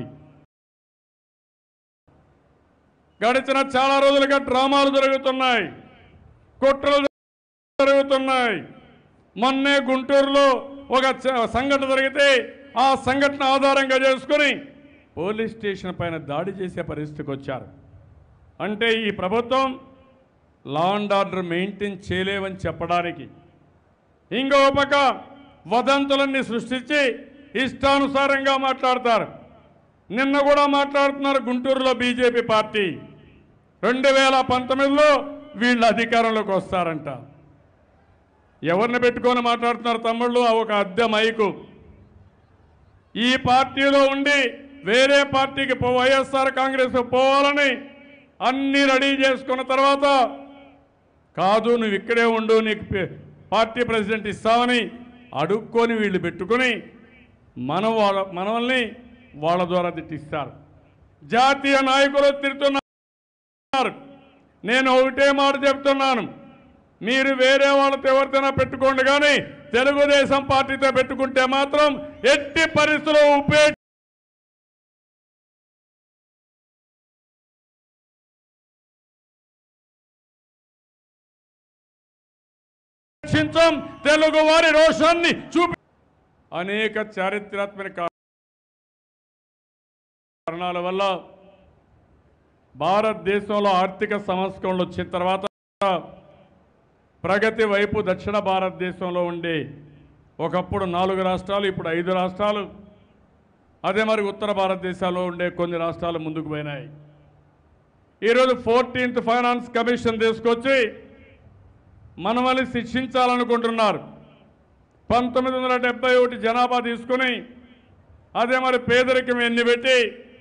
గడిచిన చాలా రోజులుగా డ్రామాలు జరుగుతున్నాయి కుట్రలు జరుగుతున్నాయి మొన్నే గుంటూరులో ఒక చ- సంఘటన జరిగితే ఆ సంఘటన ఆధారంగా చేసుకొని పోలీస్ స్టేషన్ పైన దాడి చేసే పరిస్థితికి వచ్చారు అంటే ఈ ప్రభుత్వం లా అండ్ ఆర్డర్ మెయింటైన్ చేయలేవని చెప్పడానికి ఇంకో పక్క వదంతులన్నీ సృష్టించి ఇష్టానుసారంగా మాట్లాడతారు నిన్న కూడా మాట్లాడుతున్నారు గుంటూరులో బీజేపీ పార్టీ రెండు వేల పంతొమ్మిదిలో వీళ్ళు అధికారంలోకి వస్తారంట ఎవరిని పెట్టుకొని మాట్లాడుతున్నారు తమ్ముళ్ళు ఆ ఒక అద్దె మైకు ఈ పార్టీలో ఉండి వేరే పార్టీకి పో వైఎస్ఆర్ కాంగ్రెస్ పోవాలని అన్ని రెడీ చేసుకున్న తర్వాత కాదు నువ్వు ఇక్కడే ఉండు నీకు పే- పార్టీ ప్రెసిడెంట్ ఇస్తామని అడుక్కొని వీళ్ళు పెట్టుకొని మనం వాళ్ళ మనల్ని వాళ్ళ ద్వారా తిట్టిస్తారు జాతీయ నాయకులు తిడుతున్నారు నేను ఒకటే మాట చెప్తున్నాను మీరు వేరే వాళ్ళతో ఎవరితోనైనా పెట్టుకోండి కానీ తెలుగుదేశం పార్టీతో పెట్టుకుంటే మాత్రం ఎట్టి పరిస్థితుల్లో ఉపే రక్షించం తెలుగు వారి రోషాన్ని చూపి అనేక చారిత్రాత్మక కారణాల వల్ల భారతదేశంలో ఆర్థిక సంస్కరణలు వచ్చిన తర్వాత ప్రగతి వైపు దక్షిణ భారతదేశంలో ఉండే ఒకప్పుడు నాలుగు రాష్ట్రాలు ఇప్పుడు ఐదు రాష్ట్రాలు అదే మరి ఉత్తర భారతదేశాల్లో ఉండే కొన్ని రాష్ట్రాలు ముందుకు పోయినాయి ఈరోజు ఫోర్టీన్త్ ఫైనాన్స్ కమిషన్ తీసుకొచ్చి మనమల్ని శిక్షించాలనుకుంటున్నారు పంతొమ్మిది వందల డెబ్బై ఒకటి జనాభా తీసుకుని అదే మరి పేదరికం ఎన్ని పెట్టి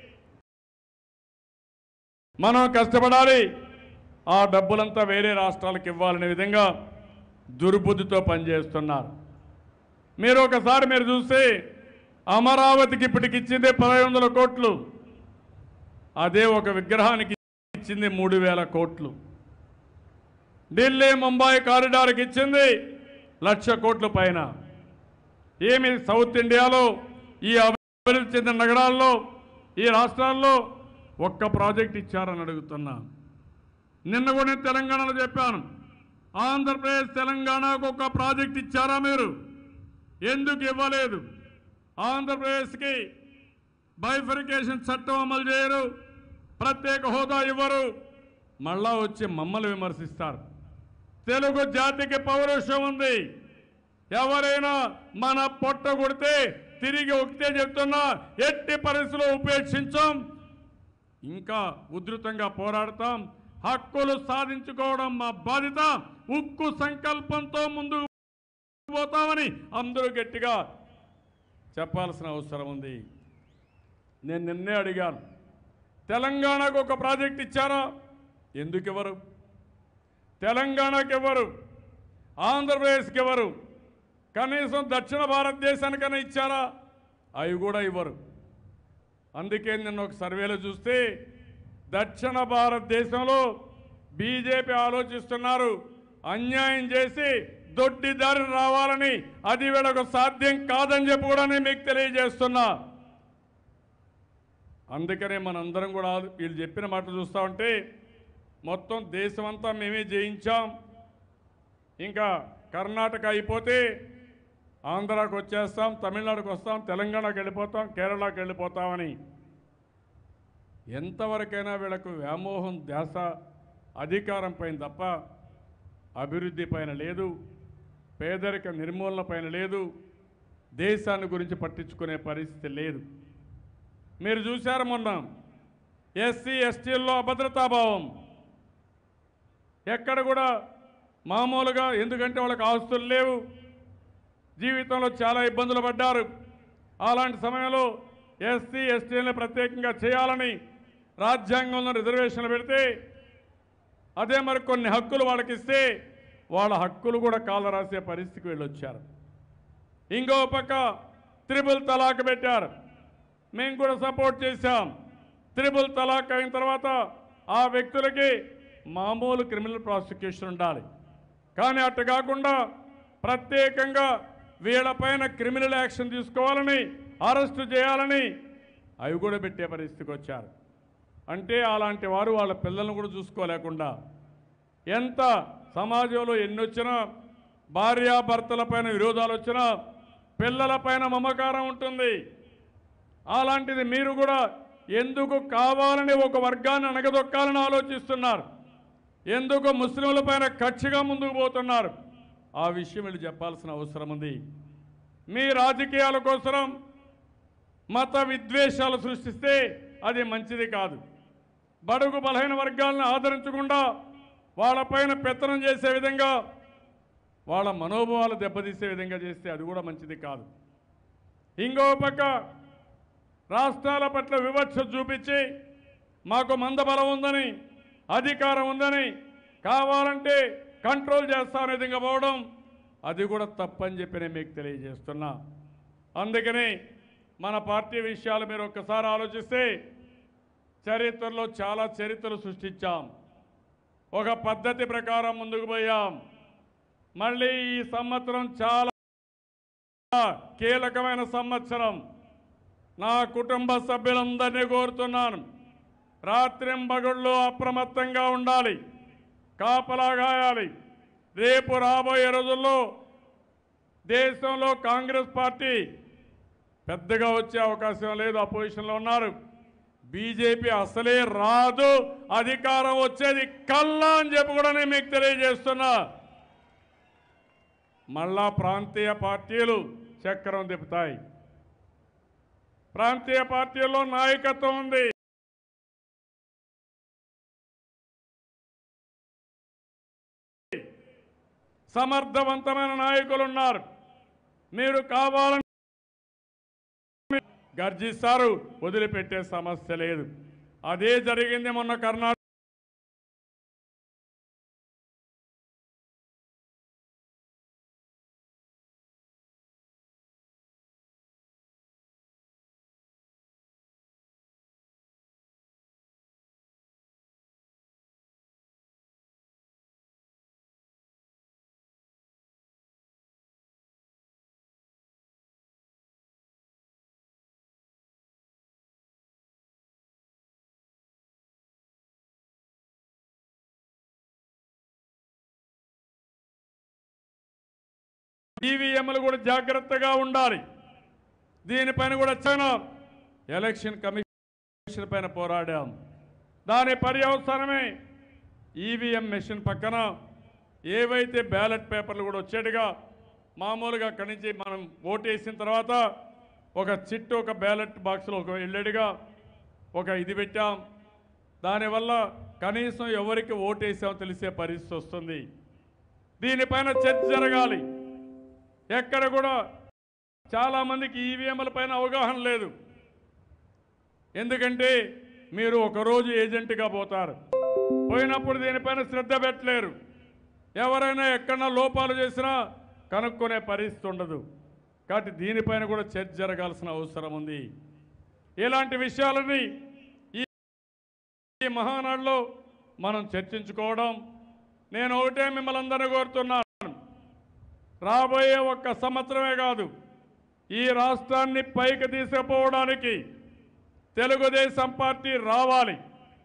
మనం కష్టపడాలి ఆ డబ్బులంతా వేరే రాష్ట్రాలకు ఇవ్వాలనే విధంగా దుర్బుద్ధితో పనిచేస్తున్నారు మీరు ఒకసారి మీరు చూస్తే అమరావతికి ఇప్పటికి ఇచ్చింది పదహైదు వందల కోట్లు అదే ఒక విగ్రహానికి ఇచ్చింది మూడు వేల కోట్లు ఢిల్లీ ముంబై కారిడార్కి ఇచ్చింది లక్ష కోట్ల పైన ఏమి సౌత్ ఇండియాలో ఈ అభివృద్ధి చెందిన నగరాల్లో ఈ రాష్ట్రాల్లో ఒక్క ప్రాజెక్ట్ ఇచ్చారని అడుగుతున్నా నిన్న కూడా నేను తెలంగాణలో చెప్పాను ఆంధ్రప్రదేశ్ తెలంగాణకు ఒక ప్రాజెక్ట్ ఇచ్చారా మీరు ఎందుకు ఇవ్వలేదు ఆంధ్రప్రదేశ్కి బైఫరికేషన్ చట్టం అమలు చేయరు ప్రత్యేక హోదా ఇవ్వరు మళ్ళా వచ్చి మమ్మల్ని విమర్శిస్తారు తెలుగు జాతికి పౌరుషం ఉంది ఎవరైనా మన పొట్ట కొడితే తిరిగి ఒకటే చెప్తున్నా ఎట్టి పరిస్థితుల్లో ఉపేక్షించాం ఇంకా ఉధృతంగా పోరాడతాం హక్కులు సాధించుకోవడం మా బాధ్యత ఉక్కు సంకల్పంతో ముందుకు పోతామని అందరూ గట్టిగా చెప్పాల్సిన అవసరం ఉంది నేను నిన్నే అడిగాను తెలంగాణకు ఒక ప్రాజెక్ట్ ఇచ్చారా ఎందుకు ఇవ్వరు తెలంగాణకి ఇవ్వరు ఆంధ్రప్రదేశ్కి ఇవ్వరు కనీసం దక్షిణ భారతదేశానికైనా ఇచ్చారా అవి కూడా ఇవ్వరు అందుకే నిన్న ఒక సర్వేలో చూస్తే దక్షిణ భారతదేశంలో బీజేపీ ఆలోచిస్తున్నారు అన్యాయం చేసి దొడ్డి దారి రావాలని అది వీళ్ళకు సాధ్యం కాదని చెప్పి కూడా నేను మీకు తెలియజేస్తున్నా అందుకనే మనందరం కూడా ఆలో- వీళ్ళు చెప్పిన మాట చూస్తా ఉంటే మొత్తం దేశమంతా మేమే జయించాం ఇంకా కర్ణాటక అయిపోతే ఆంధ్రాకి వచ్చేస్తాం తమిళనాడుకు వస్తాం తెలంగాణకు వెళ్ళిపోతాం కేరళకి వెళ్ళిపోతామని ఎంతవరకైనా వీళ్ళకు వ్యామోహం ధ్యాస అధికారం పైన తప్ప అభివృద్ధి పైన లేదు పేదరిక నిర్మూలన పైన లేదు దేశాన్ని గురించి పట్టించుకునే పరిస్థితి లేదు మీరు చూశారు మొన్న ఎస్సీ ఎస్టీల్లో అభద్రతాభావం ఎక్కడ కూడా మామూలుగా ఎందుకంటే వాళ్ళకి ఆస్తులు లేవు జీవితంలో చాలా ఇబ్బందులు పడ్డారు అలాంటి సమయంలో ఎస్సీ ఎస్టీలను ప్రత్యేకంగా చేయాలని రాజ్యాంగంలో రిజర్వేషన్లు పెడితే అదే మరి కొన్ని హక్కులు వాళ్ళకి ఇస్తే వాళ్ళ హక్కులు కూడా కాల రాసే పరిస్థితికి వెళ్ళొచ్చారు ఇంకో పక్క త్రిబుల్ తలాక్ పెట్టారు మేము కూడా సపోర్ట్ చేశాం త్రిబుల్ తలాక్ అయిన తర్వాత ఆ వ్యక్తులకి మామూలు క్రిమినల్ ప్రాసిక్యూషన్ ఉండాలి కానీ అట్టు కాకుండా ప్రత్యేకంగా వీళ్ళపైన క్రిమినల్ యాక్షన్ తీసుకోవాలని అరెస్ట్ చేయాలని అవి కూడా పెట్టే పరిస్థితికి వచ్చారు అంటే అలాంటి వారు వాళ్ళ పిల్లలను కూడా చూసుకోలేకుండా ఎంత సమాజంలో ఎన్ని వచ్చినా భార్యాభర్తలపైన విరోధాలు వచ్చినా పిల్లలపైన మమకారం ఉంటుంది అలాంటిది మీరు కూడా ఎందుకు కావాలని ఒక వర్గాన్ని అణగదొక్కాలని ఆలోచిస్తున్నారు ఎందుకు ముస్లింల పైన కక్షగా ముందుకు పోతున్నారు ఆ విషయం వీళ్ళు చెప్పాల్సిన అవసరం ఉంది మీ రాజకీయాల కోసం మత విద్వేషాలు సృష్టిస్తే అది మంచిది కాదు బడుగు బలహీన వర్గాలను ఆదరించకుండా వాళ్ళపైన పెత్తనం చేసే విధంగా వాళ్ళ మనోభావాలు దెబ్బతీసే విధంగా చేస్తే అది కూడా మంచిది కాదు ఇంకో పక్క రాష్ట్రాల పట్ల వివక్ష చూపించి మాకు మందబలం ఉందని అధికారం ఉందని కావాలంటే కంట్రోల్ చేస్తామనే విధంగా పోవడం అది కూడా తప్పని చెప్పి నేను మీకు తెలియజేస్తున్నా అందుకని మన పార్టీ విషయాలు మీరు ఒక్కసారి ఆలోచిస్తే చరిత్రలో చాలా చరిత్రలు సృష్టించాం ఒక పద్ధతి ప్రకారం ముందుకు పోయాం మళ్ళీ ఈ సంవత్సరం చాలా కీలకమైన సంవత్సరం నా కుటుంబ సభ్యులందరినీ కోరుతున్నాను రాత్రింబగళ్ళు అప్రమత్తంగా ఉండాలి కాపలా గాయాలి రేపు రాబోయే రోజుల్లో దేశంలో కాంగ్రెస్ పార్టీ పెద్దగా వచ్చే అవకాశం లేదు అపోజిషన్లో ఉన్నారు బీజేపీ అసలే రాదు అధికారం వచ్చేది కల్లా అని చెప్పి కూడా నేను మీకు తెలియజేస్తున్నా మళ్ళా ప్రాంతీయ పార్టీలు చక్రం తిప్పుతాయి ప్రాంతీయ పార్టీల్లో నాయకత్వం ఉంది సమర్థవంతమైన నాయకులు ఉన్నారు మీరు కావాలని గర్జిస్తారు వదిలిపెట్టే సమస్య లేదు అదే జరిగింది మొన్న కర్ణాటక ఈవీఎంలు కూడా జాగ్రత్తగా ఉండాలి దీనిపైన కూడా చాలా ఎలక్షన్ కమిషన్ పైన పోరాడాం దాని పర్యవసానమే ఈవీఎం మెషిన్ పక్కన ఏవైతే బ్యాలెట్ పేపర్లు కూడా వచ్చేట్టుగా మామూలుగా అక్కడి నుంచి మనం ఓటేసిన తర్వాత ఒక చిట్టు ఒక బ్యాలెట్ బాక్స్లో ఒక వెళ్ళేడుగా ఒక ఇది పెట్టాం దానివల్ల కనీసం ఎవరికి ఓటేసామో తెలిసే పరిస్థితి వస్తుంది దీనిపైన చర్చ జరగాలి ఎక్కడ కూడా చాలామందికి ఈవీఎంల పైన అవగాహన లేదు ఎందుకంటే మీరు ఒకరోజు ఏజెంట్గా పోతారు పోయినప్పుడు దీనిపైన శ్రద్ధ పెట్టలేరు ఎవరైనా ఎక్కడన్నా లోపాలు చేసినా కనుక్కునే పరిస్థితి ఉండదు కాబట్టి దీనిపైన కూడా చర్చ జరగాల్సిన అవసరం ఉంది ఇలాంటి విషయాలని ఈ ఈ మహానాడులో మనం చర్చించుకోవడం నేను ఒకటే మిమ్మల్ని అందరినీ కోరుతున్నాను రాబోయే ఒక్క సంవత్సరమే కాదు ఈ రాష్ట్రాన్ని పైకి తీసుకుపోవడానికి తెలుగుదేశం పార్టీ రావాలి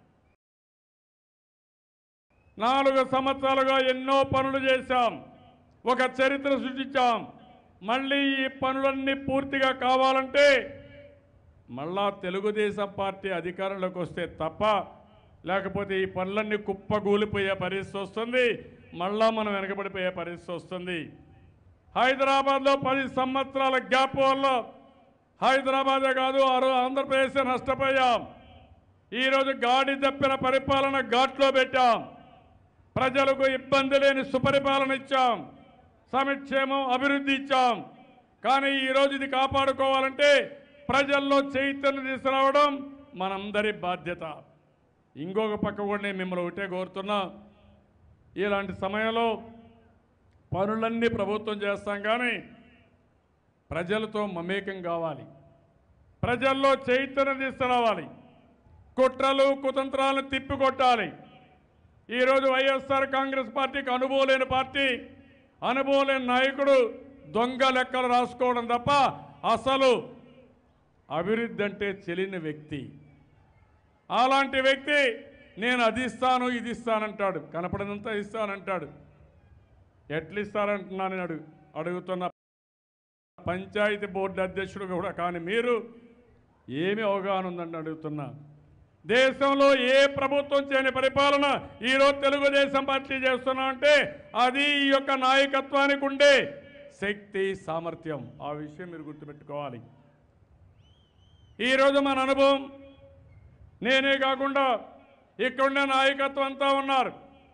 నాలుగు సంవత్సరాలుగా ఎన్నో పనులు చేశాం ఒక చరిత్ర సృష్టించాం మళ్ళీ ఈ పనులన్నీ పూర్తిగా కావాలంటే మళ్ళా తెలుగుదేశం పార్టీ అధికారంలోకి వస్తే తప్ప లేకపోతే ఈ పనులన్నీ కుప్పగూలిపోయే పరిస్థితి వస్తుంది మళ్ళా మనం వెనకబడిపోయే పరిస్థితి వస్తుంది హైదరాబాద్లో పది సంవత్సరాల గ్యాప్ వల్ల హైదరాబాదే కాదు ఆరో ఆంధ్రప్రదేశ్ నష్టపోయాం ఈరోజు గాడి తప్పిన పరిపాలన ఘాట్లో పెట్టాం ప్రజలకు ఇబ్బంది లేని సుపరిపాలన ఇచ్చాం సమిక్షేమం అభివృద్ధి ఇచ్చాం కానీ ఈరోజు ఇది కాపాడుకోవాలంటే ప్రజల్లో చైతన్యం తీసుకురావడం మనందరి బాధ్యత ఇంకొక పక్క కూడా నేను మిమ్మల్ని ఒకటే కోరుతున్నా ఇలాంటి సమయంలో పనులన్నీ ప్రభుత్వం చేస్తాం కానీ ప్రజలతో మమేకం కావాలి ప్రజల్లో చైతన్యం తీసుకురావాలి కుట్రలు కుతంత్రాలను తిప్పికొట్టాలి ఈరోజు వైఎస్ఆర్ కాంగ్రెస్ పార్టీకి అనుభవం లేని పార్టీ అనుభవం లేని నాయకుడు దొంగ లెక్కలు రాసుకోవడం తప్ప అసలు అభివృద్ధి అంటే చెలిని వ్యక్తి అలాంటి వ్యక్తి నేను అది ఇస్తాను ఇది ఇస్తానంటాడు కనపడినంత ఇస్తానంటాడు ఎట్లు ఇస్తారంటున్నాను నేను అడుగు అడుగుతున్న పంచాయతీ బోర్డు అధ్యక్షుడు కూడా కానీ మీరు ఏమి అవగాహన ఉందని అడుగుతున్నా దేశంలో ఏ ప్రభుత్వం చేయని పరిపాలన ఈరోజు తెలుగుదేశం పార్టీ చేస్తున్నా అంటే అది ఈ యొక్క నాయకత్వానికి ఉండే శక్తి సామర్థ్యం ఆ విషయం మీరు గుర్తుపెట్టుకోవాలి ఈరోజు మన అనుభవం నేనే కాకుండా ఇక్కడున్న నాయకత్వం అంతా ఉన్నారు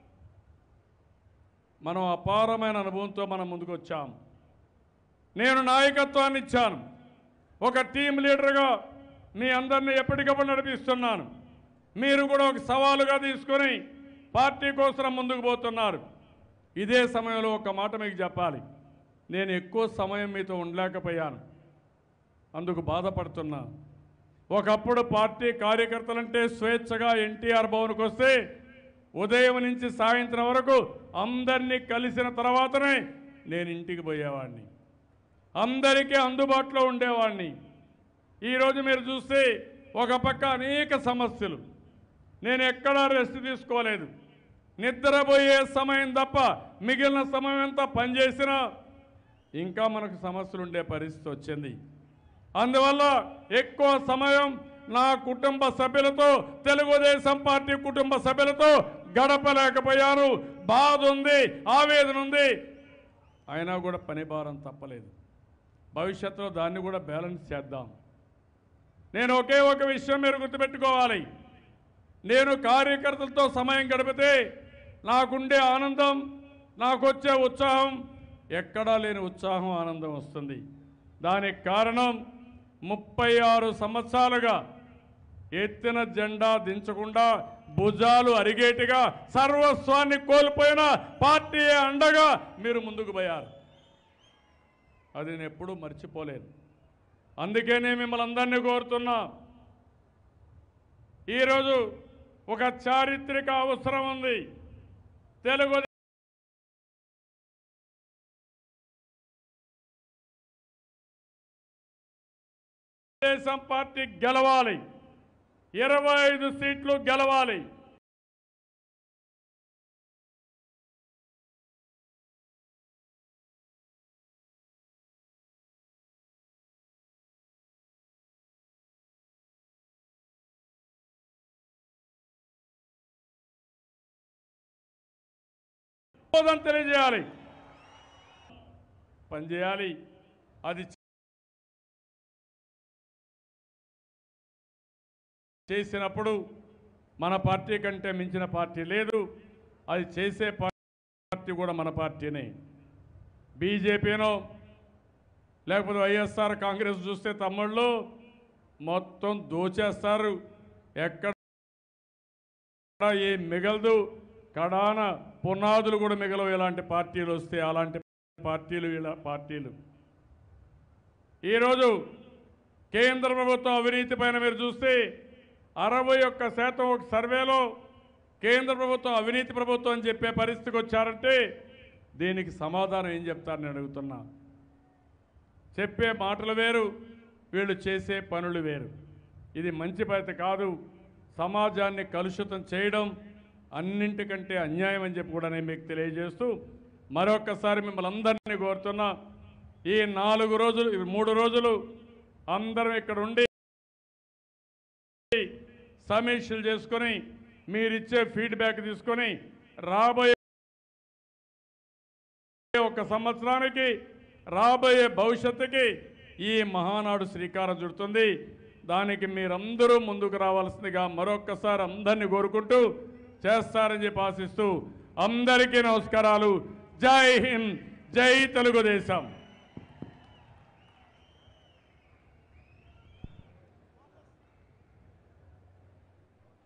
మనం అపారమైన అనుభవంతో మనం ముందుకు వచ్చాం నేను నాయకత్వాన్ని ఇచ్చాను ఒక టీం లీడర్గా మీ అందరినీ ఎప్పటికప్పుడు నడిపిస్తున్నాను మీరు కూడా ఒక సవాలుగా తీసుకొని పార్టీ కోసం ముందుకు పోతున్నారు ఇదే సమయంలో ఒక మాట మీకు చెప్పాలి నేను ఎక్కువ సమయం మీతో ఉండలేకపోయాను అందుకు బాధపడుతున్నా ఒకప్పుడు పార్టీ కార్యకర్తలంటే స్వేచ్ఛగా ఎన్టీఆర్ భవన్కి వస్తే ఉదయం నుంచి సాయంత్రం వరకు అందరినీ కలిసిన తర్వాతనే నేను ఇంటికి పోయేవాడిని అందరికీ అందుబాటులో ఉండేవాడిని ఈరోజు మీరు చూస్తే ఒక పక్క అనేక సమస్యలు నేను ఎక్కడా రెస్ట్ తీసుకోలేదు నిద్రపోయే సమయం తప్ప మిగిలిన సమయం అంతా పనిచేసినా ఇంకా మనకు సమస్యలు ఉండే పరిస్థితి వచ్చింది అందువల్ల ఎక్కువ సమయం నా కుటుంబ సభ్యులతో తెలుగుదేశం పార్టీ కుటుంబ సభ్యులతో గడపలేకపోయాను బాధ ఉంది ఆవేదన ఉంది అయినా కూడా పని భారం తప్పలేదు భవిష్యత్తులో దాన్ని కూడా బ్యాలెన్స్ చేద్దాం నేను ఒకే ఒక విషయం మీరు గుర్తుపెట్టుకోవాలి నేను కార్యకర్తలతో సమయం గడిపితే నాకుండే ఆనందం నాకు వచ్చే ఉత్సాహం ఎక్కడా లేని ఉత్సాహం ఆనందం వస్తుంది దానికి కారణం ముప్పై ఆరు సంవత్సరాలుగా ఎత్తిన జెండా దించకుండా భుజాలు అరిగేటిగా సర్వస్వాన్ని కోల్పోయిన పార్టీ అండగా మీరు ముందుకు పోయారు అది నేను ఎప్పుడూ మర్చిపోలేను అందుకే నేను మిమ్మల్ని అందరినీ కోరుతున్నా ఈరోజు ఒక చారిత్రక అవసరం ఉంది తెలుగు దేశం పార్టీ గెలవాలి ఇరవై ఐదు సీట్లు గెలవాలి విరోధం తెలియజేయాలి పనిచేయాలి అది చేసినప్పుడు మన పార్టీ కంటే మించిన పార్టీ లేదు అది చేసే పార్టీ కూడా మన పార్టీనే బీజేపీనో లేకపోతే వైఎస్ఆర్ కాంగ్రెస్ చూస్తే తమ్ముళ్ళు మొత్తం దోచేస్తారు ఎక్కడ ఏం మిగలదు కడాన పునాదులు కూడా మిగలవు ఇలాంటి పార్టీలు వస్తే అలాంటి పార్టీలు ఇలా పార్టీలు ఈరోజు కేంద్ర ప్రభుత్వం అవినీతి పైన మీరు చూస్తే అరవై ఒక్క శాతం ఒక సర్వేలో కేంద్ర ప్రభుత్వం అవినీతి ప్రభుత్వం అని చెప్పే పరిస్థితికి వచ్చారంటే దీనికి సమాధానం ఏం చెప్తారని అడుగుతున్నా చెప్పే మాటలు వేరు వీళ్ళు చేసే పనులు వేరు ఇది మంచి పద్ధతి కాదు సమాజాన్ని కలుషితం చేయడం అన్నింటికంటే అన్యాయం అని చెప్పి కూడా నేను మీకు తెలియజేస్తూ మరొక్కసారి మిమ్మల్ని అందరినీ కోరుతున్నా ఈ నాలుగు రోజులు ఈ మూడు రోజులు అందరం ఇక్కడ ఉండి సమీక్షలు చేసుకొని మీరిచ్చే ఫీడ్బ్యాక్ తీసుకొని రాబోయే ఒక సంవత్సరానికి రాబోయే భవిష్యత్తుకి ఈ మహానాడు శ్రీకారం చుడుతుంది దానికి మీరందరూ ముందుకు రావాల్సిందిగా మరొక్కసారి అందరినీ కోరుకుంటూ చేస్తారని చెప్పి ఆశిస్తూ అందరికీ నమస్కారాలు జై హింద్ జై తెలుగుదేశం